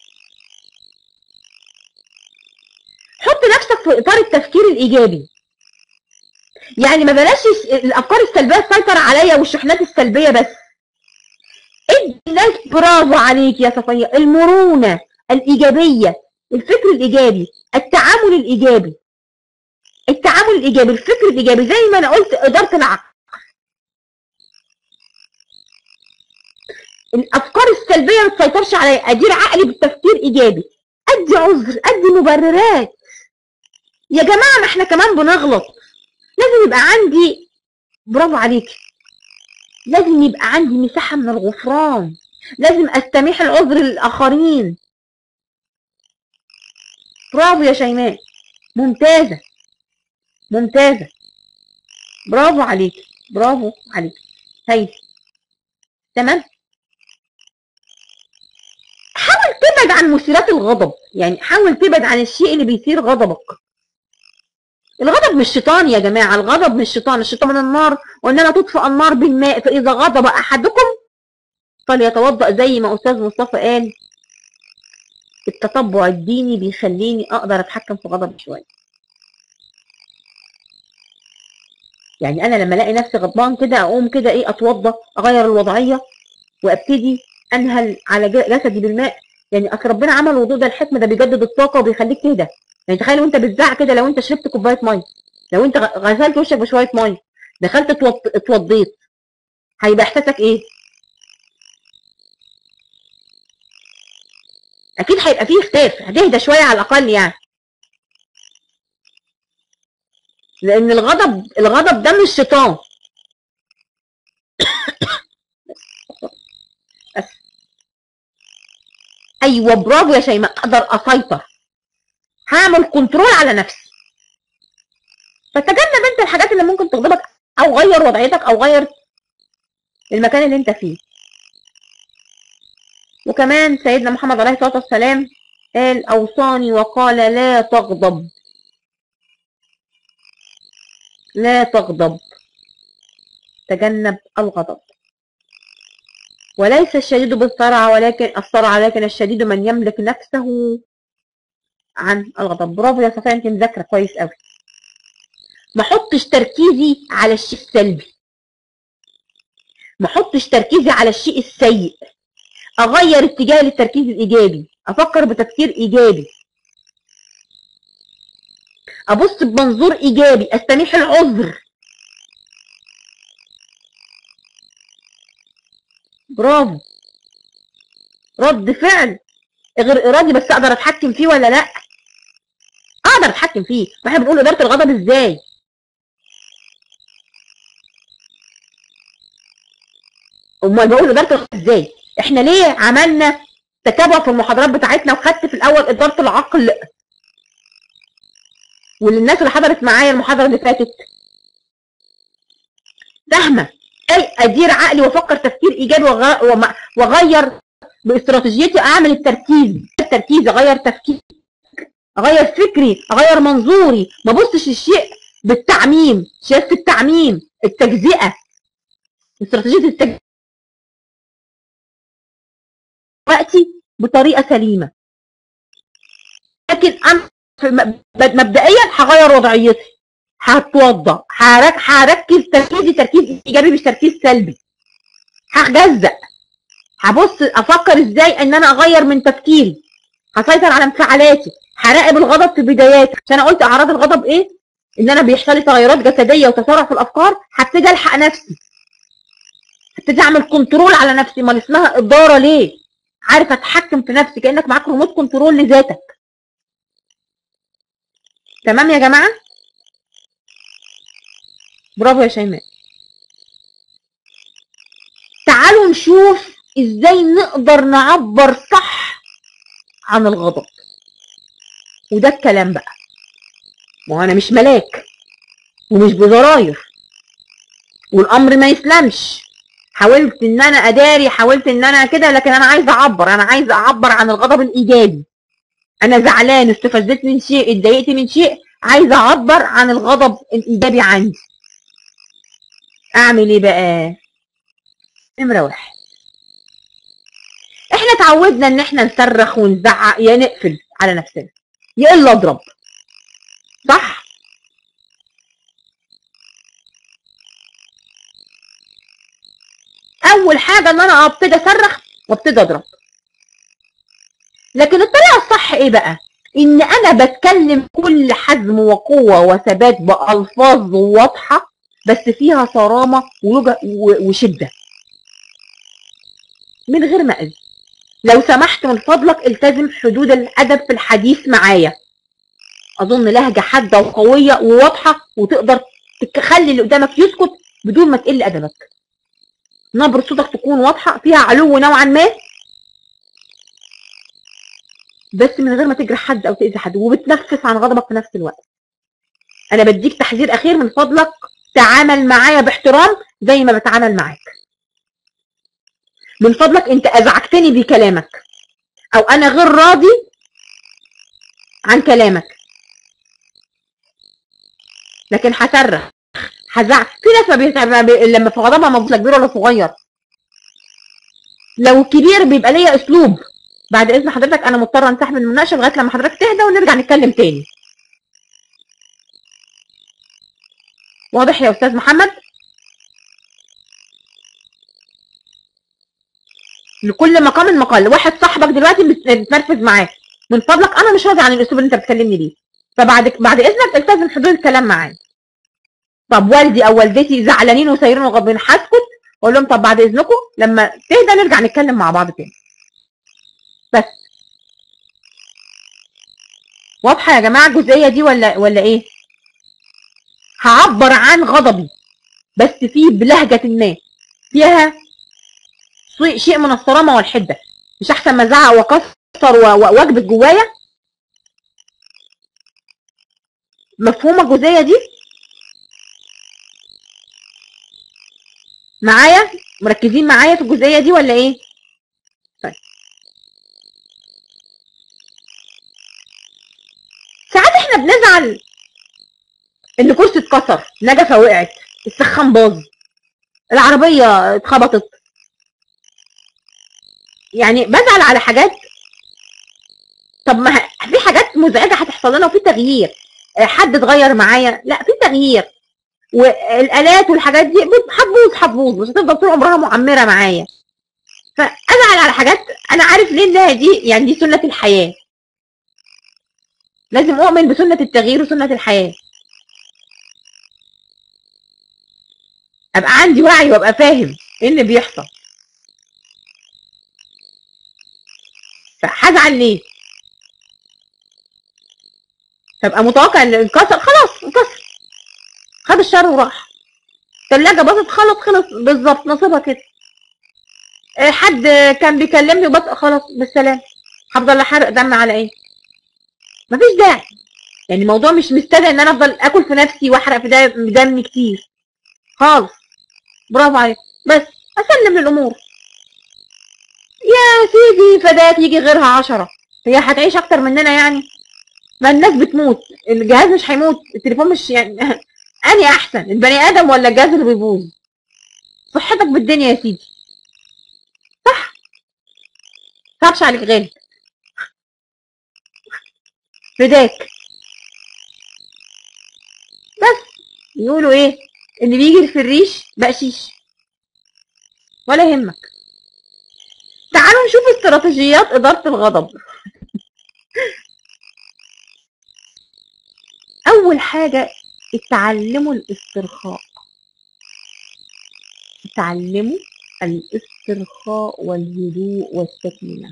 حط نفسك في اطار التفكير الايجابي يعني ما بلاش الافكار السلبيه تسيطر عليا والشحنات السلبيه بس ادي الناس برافو عليك يا صفيه المرونه الايجابيه الفكر الايجابي التعامل الايجابي التعامل الايجابي الفكر الايجابي زي ما انا قلت اداره العقل الافكار السلبيه ما تسيطرش عليا ادير عقلي بالتفكير ايجابي ادي عذر ادي مبررات يا جماعه ما احنا كمان بنغلط لازم يبقى عندي برافو عليك لازم يبقى عندي مساحه من الغفران لازم استميح العذر للاخرين برافو يا شيماء ممتازه ممتازه برافو عليك برافو عليك هاي تمام حاول تبعد عن مثيرات الغضب يعني حاول تبعد عن الشيء اللي بيثير غضبك الغضب مش شيطان يا جماعة الغضب مش شيطان الشيطان من النار وإنما تطفئ النار بالماء فإذا غضب أحدكم فليتوضأ زي ما أستاذ مصطفى قال التطبع الديني بيخليني أقدر أتحكم في غضبي شوية يعني أنا لما ألاقي نفسي غضبان كده أقوم كده إيه أتوضأ أغير الوضعية وأبتدي أنهل على جسدي بالماء يعني أصل ربنا عمل الوضوء ده الحكمة ده بيجدد الطاقة وبيخليك تهدى يعني تخيل وانت بتزعق كده لو انت شربت كوبايه ميه لو انت غسلت وشك بشويه ميه دخلت اتوضيت هيبقى احساسك ايه اكيد هيبقى فيه اختلاف هتهدى شويه على الاقل يعني لان الغضب الغضب ده مش شيطان بس ايوه برافو يا شيماء اقدر اسيطر هعمل كنترول على نفسي فتجنب انت الحاجات اللي ممكن تغضبك او غير وضعيتك او غير المكان اللي انت فيه وكمان سيدنا محمد عليه الصلاه والسلام قال اوصاني وقال لا تغضب لا تغضب تجنب الغضب وليس الشديد بالصرع ولكن الصرع لكن الشديد من يملك نفسه عن الغضب برافو يا صفاء انت مذاكره كويس قوي ما احطش تركيزي على الشيء السلبي ما احطش تركيزي على الشيء السيء اغير اتجاه للتركيز الايجابي افكر بتفكير ايجابي ابص بمنظور ايجابي استميح العذر برافو رد فعل غير ارادي بس اقدر اتحكم فيه ولا لا اقدر اتحكم فيه واحنا بنقول اداره الغضب ازاي امال بقول اداره الغضب ازاي احنا ليه عملنا تتابع في المحاضرات بتاعتنا وخدت في الاول اداره العقل وللناس اللي حضرت معايا المحاضره اللي فاتت فاهمه اي ادير عقلي وافكر تفكير ايجابي وغ- وم- واغير باستراتيجيتي اعمل التركيز التركيز اغير تفكيري اغير فكري اغير منظوري ما ابصش الشيء بالتعميم شايف التعميم التجزئه استراتيجيه التجزئه وقتي بطريقه سليمه لكن انا في م- مبدئيا هغير وضعيتي هتوضى هرك- هركز تركيزي تركيز ايجابي مش تركيز سلبي هجزأ هبص افكر ازاي ان انا اغير من تفكيري هسيطر على انفعالاتي هراقب الغضب في بداياته عشان انا قلت اعراض الغضب ايه ان انا بيحصل لي تغيرات جسديه وتسارع في الافكار هبتدي الحق نفسي هبتدي اعمل كنترول على نفسي ما اسمها اداره ليه عارف اتحكم في نفسي كانك معاك ريموت كنترول لذاتك تمام يا جماعه برافو يا شيماء تعالوا نشوف ازاي نقدر نعبر صح عن الغضب وده الكلام بقى ما هو انا مش ملاك ومش بزراير والامر ما يسلمش حاولت ان انا اداري حاولت ان انا كده لكن انا عايزه اعبر انا عايزه اعبر عن الغضب الايجابي انا زعلان استفزت من شيء اتضايقت من شيء عايزه اعبر عن الغضب الايجابي عندي اعمل ايه بقى نمره واحد احنا اتعودنا ان احنا نصرخ ونزعق يا نقفل على نفسنا يا الا اضرب صح اول حاجه ان انا ابتدي اصرخ وابتدي اضرب لكن الطريقه الصح ايه بقى ان انا بتكلم كل حزم وقوه وثبات بالفاظ واضحه بس فيها صرامه ووجه- و- وشده من غير ما اذي لو سمحت من فضلك التزم حدود الادب في الحديث معايا اظن لهجه حاده وقويه وواضحه وتقدر تخلي اللي قدامك يسكت بدون ما تقل ادبك نبرة صوتك تكون واضحه فيها علو نوعا ما بس من غير ما تجرح حد او تاذي حد وبتنفس عن غضبك في نفس الوقت انا بديك تحذير اخير من فضلك تعامل معايا باحترام زي ما بتعامل معاك من فضلك انت ازعجتني بكلامك او انا غير راضي عن كلامك لكن هصرخ هزعق في ناس ما بيت... ما بي... لما في غضبها ما لا كبير ولا صغير لو كبير بيبقى ليا اسلوب بعد اذن حضرتك انا مضطره انسحب من المناقشه لغايه لما حضرتك تهدى ونرجع نتكلم تاني واضح يا استاذ محمد لكل مقام مقال واحد صاحبك دلوقتي بت- بتنرفز معاه من فضلك انا مش راضي عن الاسلوب اللي انت بتكلمني بيه فبعد بعد اذنك التزم حدود الكلام معايا طب والدي او والدتي زعلانين وسايرين وغاضبين هسكت اقول لهم طب بعد اذنكم لما تهدى نرجع نتكلم مع بعض تاني بس واضحه يا جماعه الجزئيه دي ولا ولا ايه هعبر عن غضبي بس فيه بلهجه ما فيها شيء- شيء من الصرامه والحده مش احسن ما ازعق واكسر و- و- واكبت جوايا مفهومه الجزئيه دي معايا مركزين معايا في الجزئيه دي ولا ايه طيب ساعات احنا بنزعل ان كرسي اتكسر نجفه وقعت السخان باظ العربيه اتخبطت يعني بزعل على حاجات طب ما ه- في حاجات مزعجه هتحصل لنا وفي تغيير آه، حد اتغير معايا لا في تغيير والالات والحاجات دي بت- هتبوظ هتبوظ مش هتفضل طول عمرها معمره معايا فازعل على حاجات انا عارف ليه انها دي يعني دي سنه الحياه لازم اؤمن بسنه التغيير وسنه الحياه ابقى عندي وعي وابقى فاهم ايه اللي بيحصل فهزعل ليه فابقى متوقع ان انكسر خلاص انكسر خد الشر وراح الثلاجه باظت خلص خلص بالظبط نصيبها كده آه، حد كان بيكلمني وبس خلاص بالسلام هفضل احرق دم على ايه مفيش داعي يعني الموضوع مش مستدعي ان انا افضل اكل في نفسي واحرق في دم- دمي كتير خالص برافو عليك بس اسلم للامور يا سيدي فدات يجي غيرها عشرة هي هتعيش اكتر مننا يعني ما الناس بتموت الجهاز مش هيموت التليفون مش يعني اني احسن البني ادم ولا الجهاز اللي بيبوظ صحتك بالدنيا يا سيدي صح صعبش عليك غالي فداك بس يقولوا ايه اللي بيجري في الريش بقشيش ولا يهمك تعالوا نشوف استراتيجيات إدارة الغضب أول حاجة اتعلموا الاسترخاء اتعلموا الاسترخاء والهدوء والسكينة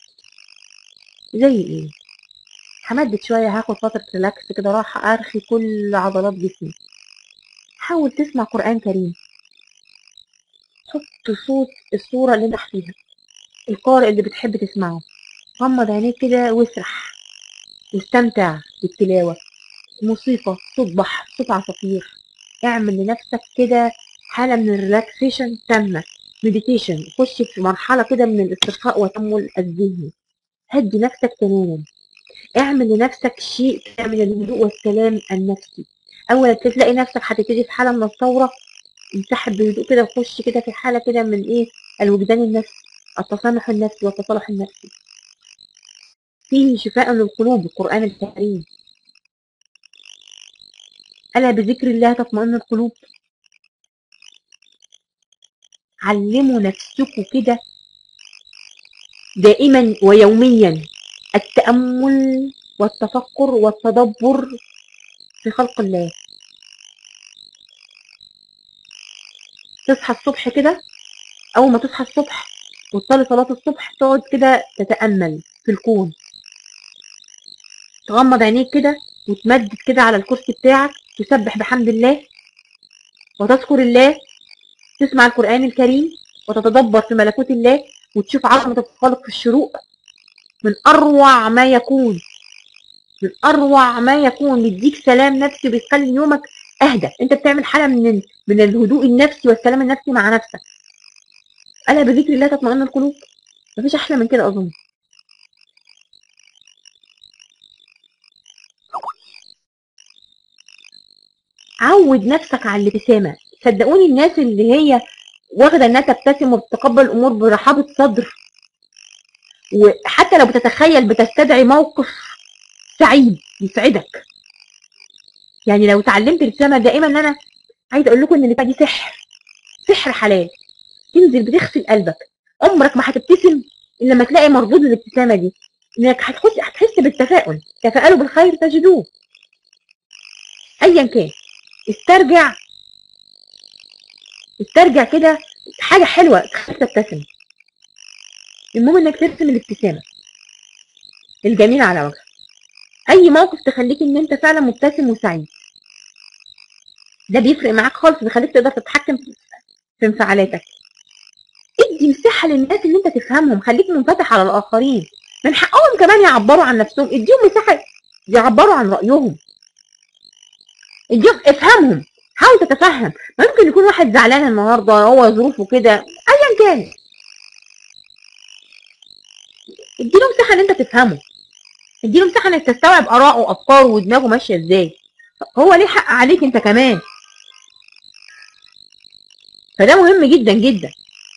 زي ايه همدد شوية هاخد فترة ريلاكس كده راحة أرخي كل عضلات جسمي حاول تسمع قرآن كريم حط صوت الصورة اللي انت فيها القارئ اللي بتحب تسمعه غمض عينيك كده واسرح واستمتع بالتلاوة موسيقى صوت بحر صوت عصافير اعمل لنفسك كده حالة من الريلاكسيشن تامة مديتيشن خش في مرحلة كده من الاسترخاء والتأمل الذهني هدي نفسك تماما اعمل لنفسك شيء كده من الهدوء والسلام النفسي اول ما تلاقي نفسك هتبتدي في حالة من الثورة انسحب بهدوء كده وخش كده في حالة كده من ايه الوجدان النفسي التصالح النفسي والتصالح النفسي فيه شفاء للقلوب القرآن الكريم ألا بذكر الله تطمئن القلوب علموا نفسكم كده دائما ويوميا التأمل والتفكر والتدبر في خلق الله تصحى الصبح كده أول ما تصحى الصبح وتصلي صلاة الصبح تقعد كده تتأمل في الكون تغمض عينيك كده وتمدد كده على الكرسي بتاعك تسبح بحمد الله وتذكر الله تسمع القرآن الكريم وتتدبر في ملكوت الله وتشوف عظمة الخالق في الشروق من أروع ما يكون من أروع ما يكون بيديك سلام نفسي بيخلي يومك أهدى أنت بتعمل حالة من من الهدوء النفسي والسلام النفسي مع نفسك ألا بذكر الله تطمئن القلوب مفيش أحلى من كده أظن عود نفسك على الابتسامة صدقوني الناس اللي هي واخدة انها تبتسم وبتتقبل الامور برحابة صدر وحتى لو بتتخيل بتستدعي موقف سعيد يسعدك يعني لو اتعلمت الابتسامة دائما ان انا عايزه اقول لكم ان الابتسامة دي سحر سحر حلال تنزل بتغسل قلبك عمرك ما هتبتسم الا لما تلاقي مردود الابتسامة دي انك هتحس هتحس بالتفاؤل تفاءلوا بالخير تجدوه ايا كان استرجع استرجع كده حاجة حلوة تخليك تبتسم المهم انك ترسم الابتسامة الجميلة على وجهك اي موقف تخليك ان انت فعلا مبتسم وسعيد ده بيفرق معاك خالص بيخليك تقدر تتحكم في انفعالاتك ادي مساحة للناس اللي انت تفهمهم خليك منفتح على الاخرين من حقهم كمان يعبروا عن نفسهم اديهم مساحة يعبروا عن رأيهم اديهم افهمهم حاول تتفهم ممكن يكون واحد زعلان النهارده هو ظروفه كده ايا كان اديله مساحه ان انت تفهمه اديله مساحه انك تستوعب اراءه وافكاره ودماغه ماشيه ازاي هو ليه حق عليك انت كمان فده مهم جدا جدا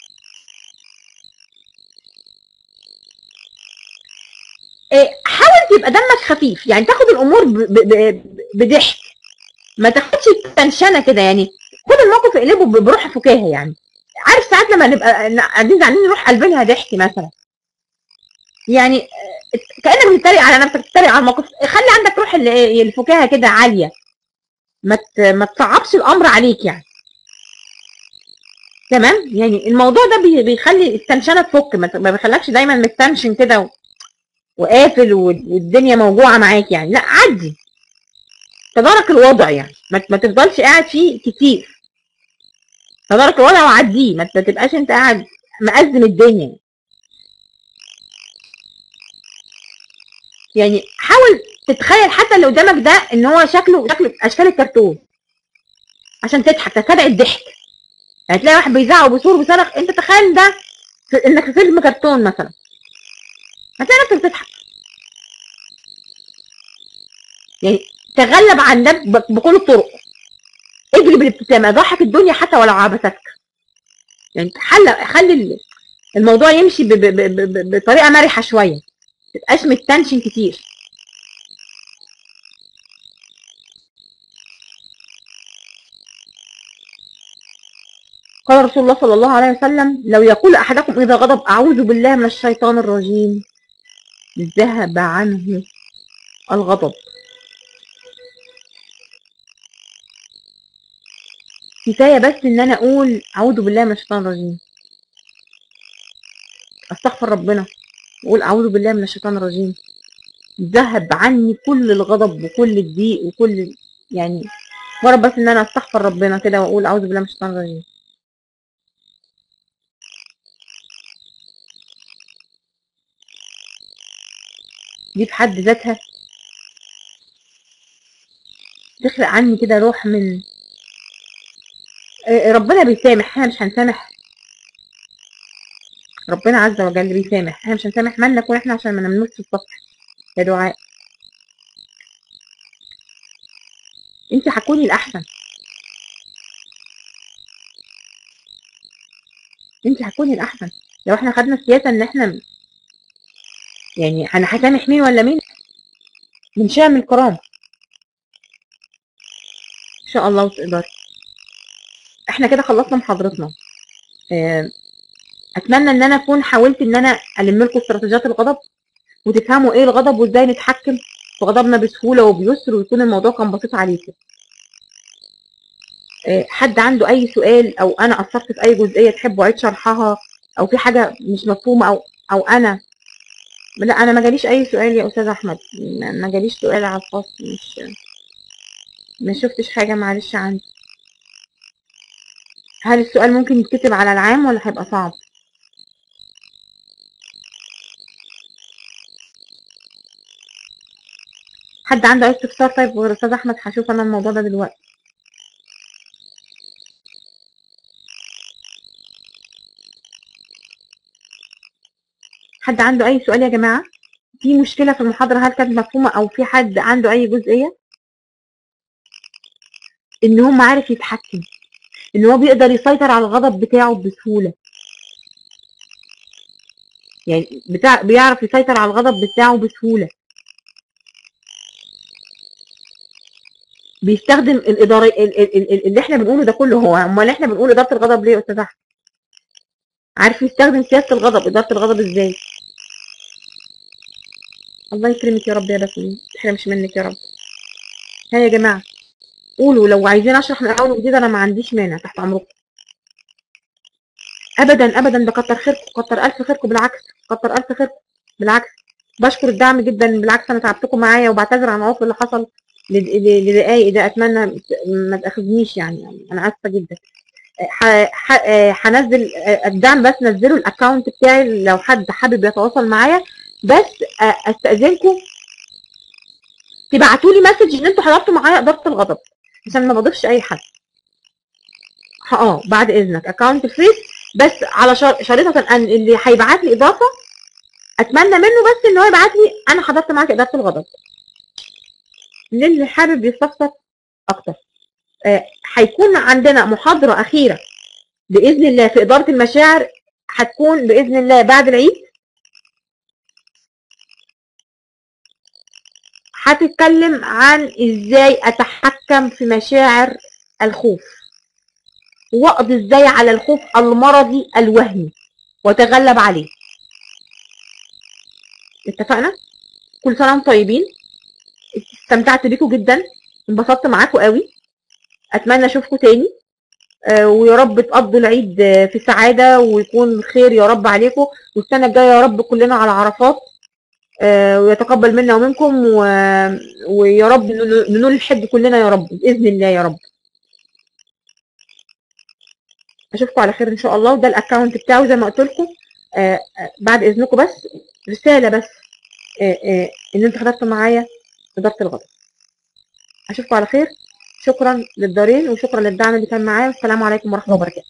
إيه، حاول تبقى دمك خفيف يعني تاخد الامور ب- ب- ب- بضحك ما تاخدش تنشنه كده يعني خد الموقف اقلبه ب- بروح فكاهه يعني عارف ساعات لما نبقى قاعدين زعلانين نروح قلبينها ضحك مثلا يعني آه، كانك بتتريق على نفسك بتتريق على الموقف خلي عندك روح ال- الفكاهه كده عاليه ما ت- ما تصعبش الامر عليك يعني تمام يعني الموضوع ده بي- بيخلي التنشنه تفك ما ت- ما بيخلكش دايما مستنشن كده و- وقافل وال- والدنيا موجوعه معاك يعني لا عدي تدارك الوضع يعني ما ما تفضلش قاعد فيه كتير تدارك الوضع وعديه ما ت- ما تبقاش انت قاعد مأزم الدنيا يعني حاول تتخيل حتى اللي قدامك ده ان هو شكله شكل اشكال الكرتون عشان تضحك تستدعي الضحك يعني تلاقي واحد بيزعق وبيصور وبيصرخ انت تخيل ده في انك في فيلم كرتون مثلا هتلاقي نفسك بتضحك يعني تغلب عن ده ب- بكل الطرق اجلب الابتسامه ضحك الدنيا حتى ولو عبثتك يعني حل خلي ال- الموضوع يمشي ب- ب- ب- ب- بطريقه مرحه شويه ما تبقاش متنشن كتير قال رسول الله صلى الله عليه وسلم لو يقول احدكم اذا غضب اعوذ بالله من الشيطان الرجيم ذهب عنه الغضب كفايه بس ان انا اقول اعوذ بالله من الشيطان الرجيم استغفر ربنا واقول اعوذ بالله من الشيطان الرجيم ذهب عني كل الغضب وكل الضيق وكل يعني مجرد بس ان انا استغفر ربنا كده واقول اعوذ بالله من الشيطان الرجيم دي في حد ذاتها تخلق عني كده روح من آه، ربنا بيسامح احنا مش هنسامح ربنا عز وجل بيسامح احنا مش هنسامح من نكون احنا عشان ما نمسش السطح يا دعاء انت هتكوني الاحسن انت هتكوني الاحسن لو احنا خدنا السياسه ان احنا يعني انا هسامح مين ولا مين من شأن الكرام ان شاء الله وتقدري احنا كده خلصنا محاضرتنا آه، اتمنى ان انا اكون حاولت ان انا الم لكم استراتيجيات الغضب وتفهموا ايه الغضب وازاي نتحكم في غضبنا بسهوله وبيسر ويكون الموضوع كان بسيط عليكم آه، حد عنده اي سؤال او انا قصرت في اي جزئيه تحبوا اعيد شرحها او في حاجه مش مفهومه او او انا لا انا ما جاليش اي سؤال يا استاذ احمد ما ما جاليش سؤال على الخاص مش ما شفتش حاجه معلش عندي هل السؤال ممكن يتكتب على العام ولا هيبقى صعب حد عنده اي استفسار طيب غير استاذ احمد هشوف انا الموضوع ده دلوقتي حد عنده اي سؤال يا جماعه في مشكله في المحاضره هل كانت مفهومه او في حد عنده اي جزئيه ان هم عارف يتحكم ان هو بيقدر يسيطر على الغضب بتاعه بسهوله يعني بتاع بيعرف يسيطر على الغضب بتاعه بسهوله بيستخدم الاداره ال- ال- ال- اللي احنا بنقوله ده كله هو امال احنا بنقول اداره الغضب ليه يا استاذ احمد عارف يستخدم سياسه الغضب اداره الغضب ازاي الله يكرمك يا رب يا بسمة تحرمش منك يا رب ها يا جماعه قولوا لو عايزين اشرح من اول وجديد انا ما عنديش مانع تحت امركم ابدا ابدا ده كتر خيركم كتر الف خيركم بالعكس كتر الف خيركم بالعكس بشكر الدعم جدا بالعكس انا تعبتكم معايا وبعتذر عن العطل اللي حصل لد- ل- لدقايق ده اتمنى ما تاخذنيش يعني, يعني انا اسفه جدا ح- ح- آه، هنزل آه، الدعم بس نزلوا الاكونت بتاعي لو حد حابب يتواصل معايا بس آه، استاذنكم تبعتوا لي مسج ان انتوا حضرتوا معايا اداره الغضب عشان ما بضيفش اي حد اه بعد اذنك اكونت فريز بس على شر- شريطه ان اللي هيبعت لي اضافه اتمنى منه بس ان هو يبعت لي انا حضرت معاك اداره الغضب للي حابب يستفسر اكتر آه، هيكون عندنا محاضره اخيره باذن الله في اداره المشاعر هتكون باذن الله بعد العيد هتتكلم عن ازاي اتحكم في مشاعر الخوف واقضي ازاي على الخوف المرضي الوهمي واتغلب عليه اتفقنا كل سنه وانتم طيبين استمتعت بيكم جدا انبسطت معاكم قوي اتمنى اشوفكم تاني آه، ويا رب تقضوا العيد آه، في سعاده ويكون خير يا رب عليكم والسنه الجايه يا رب كلنا على عرفات آه، ويتقبل منا ومنكم و... ويا رب ننول ننول الحج كلنا يا رب باذن الله يا رب اشوفكم على خير ان شاء الله وده الاكونت بتاعه زي ما قلت لكم آه آه بعد اذنكم بس رساله بس آه آه ان انتوا حضرتوا معايا اداره الغضب اشوفكم على خير شكرا للدارين وشكرا للدعم اللي كان معايا والسلام عليكم ورحمه الله وبركاته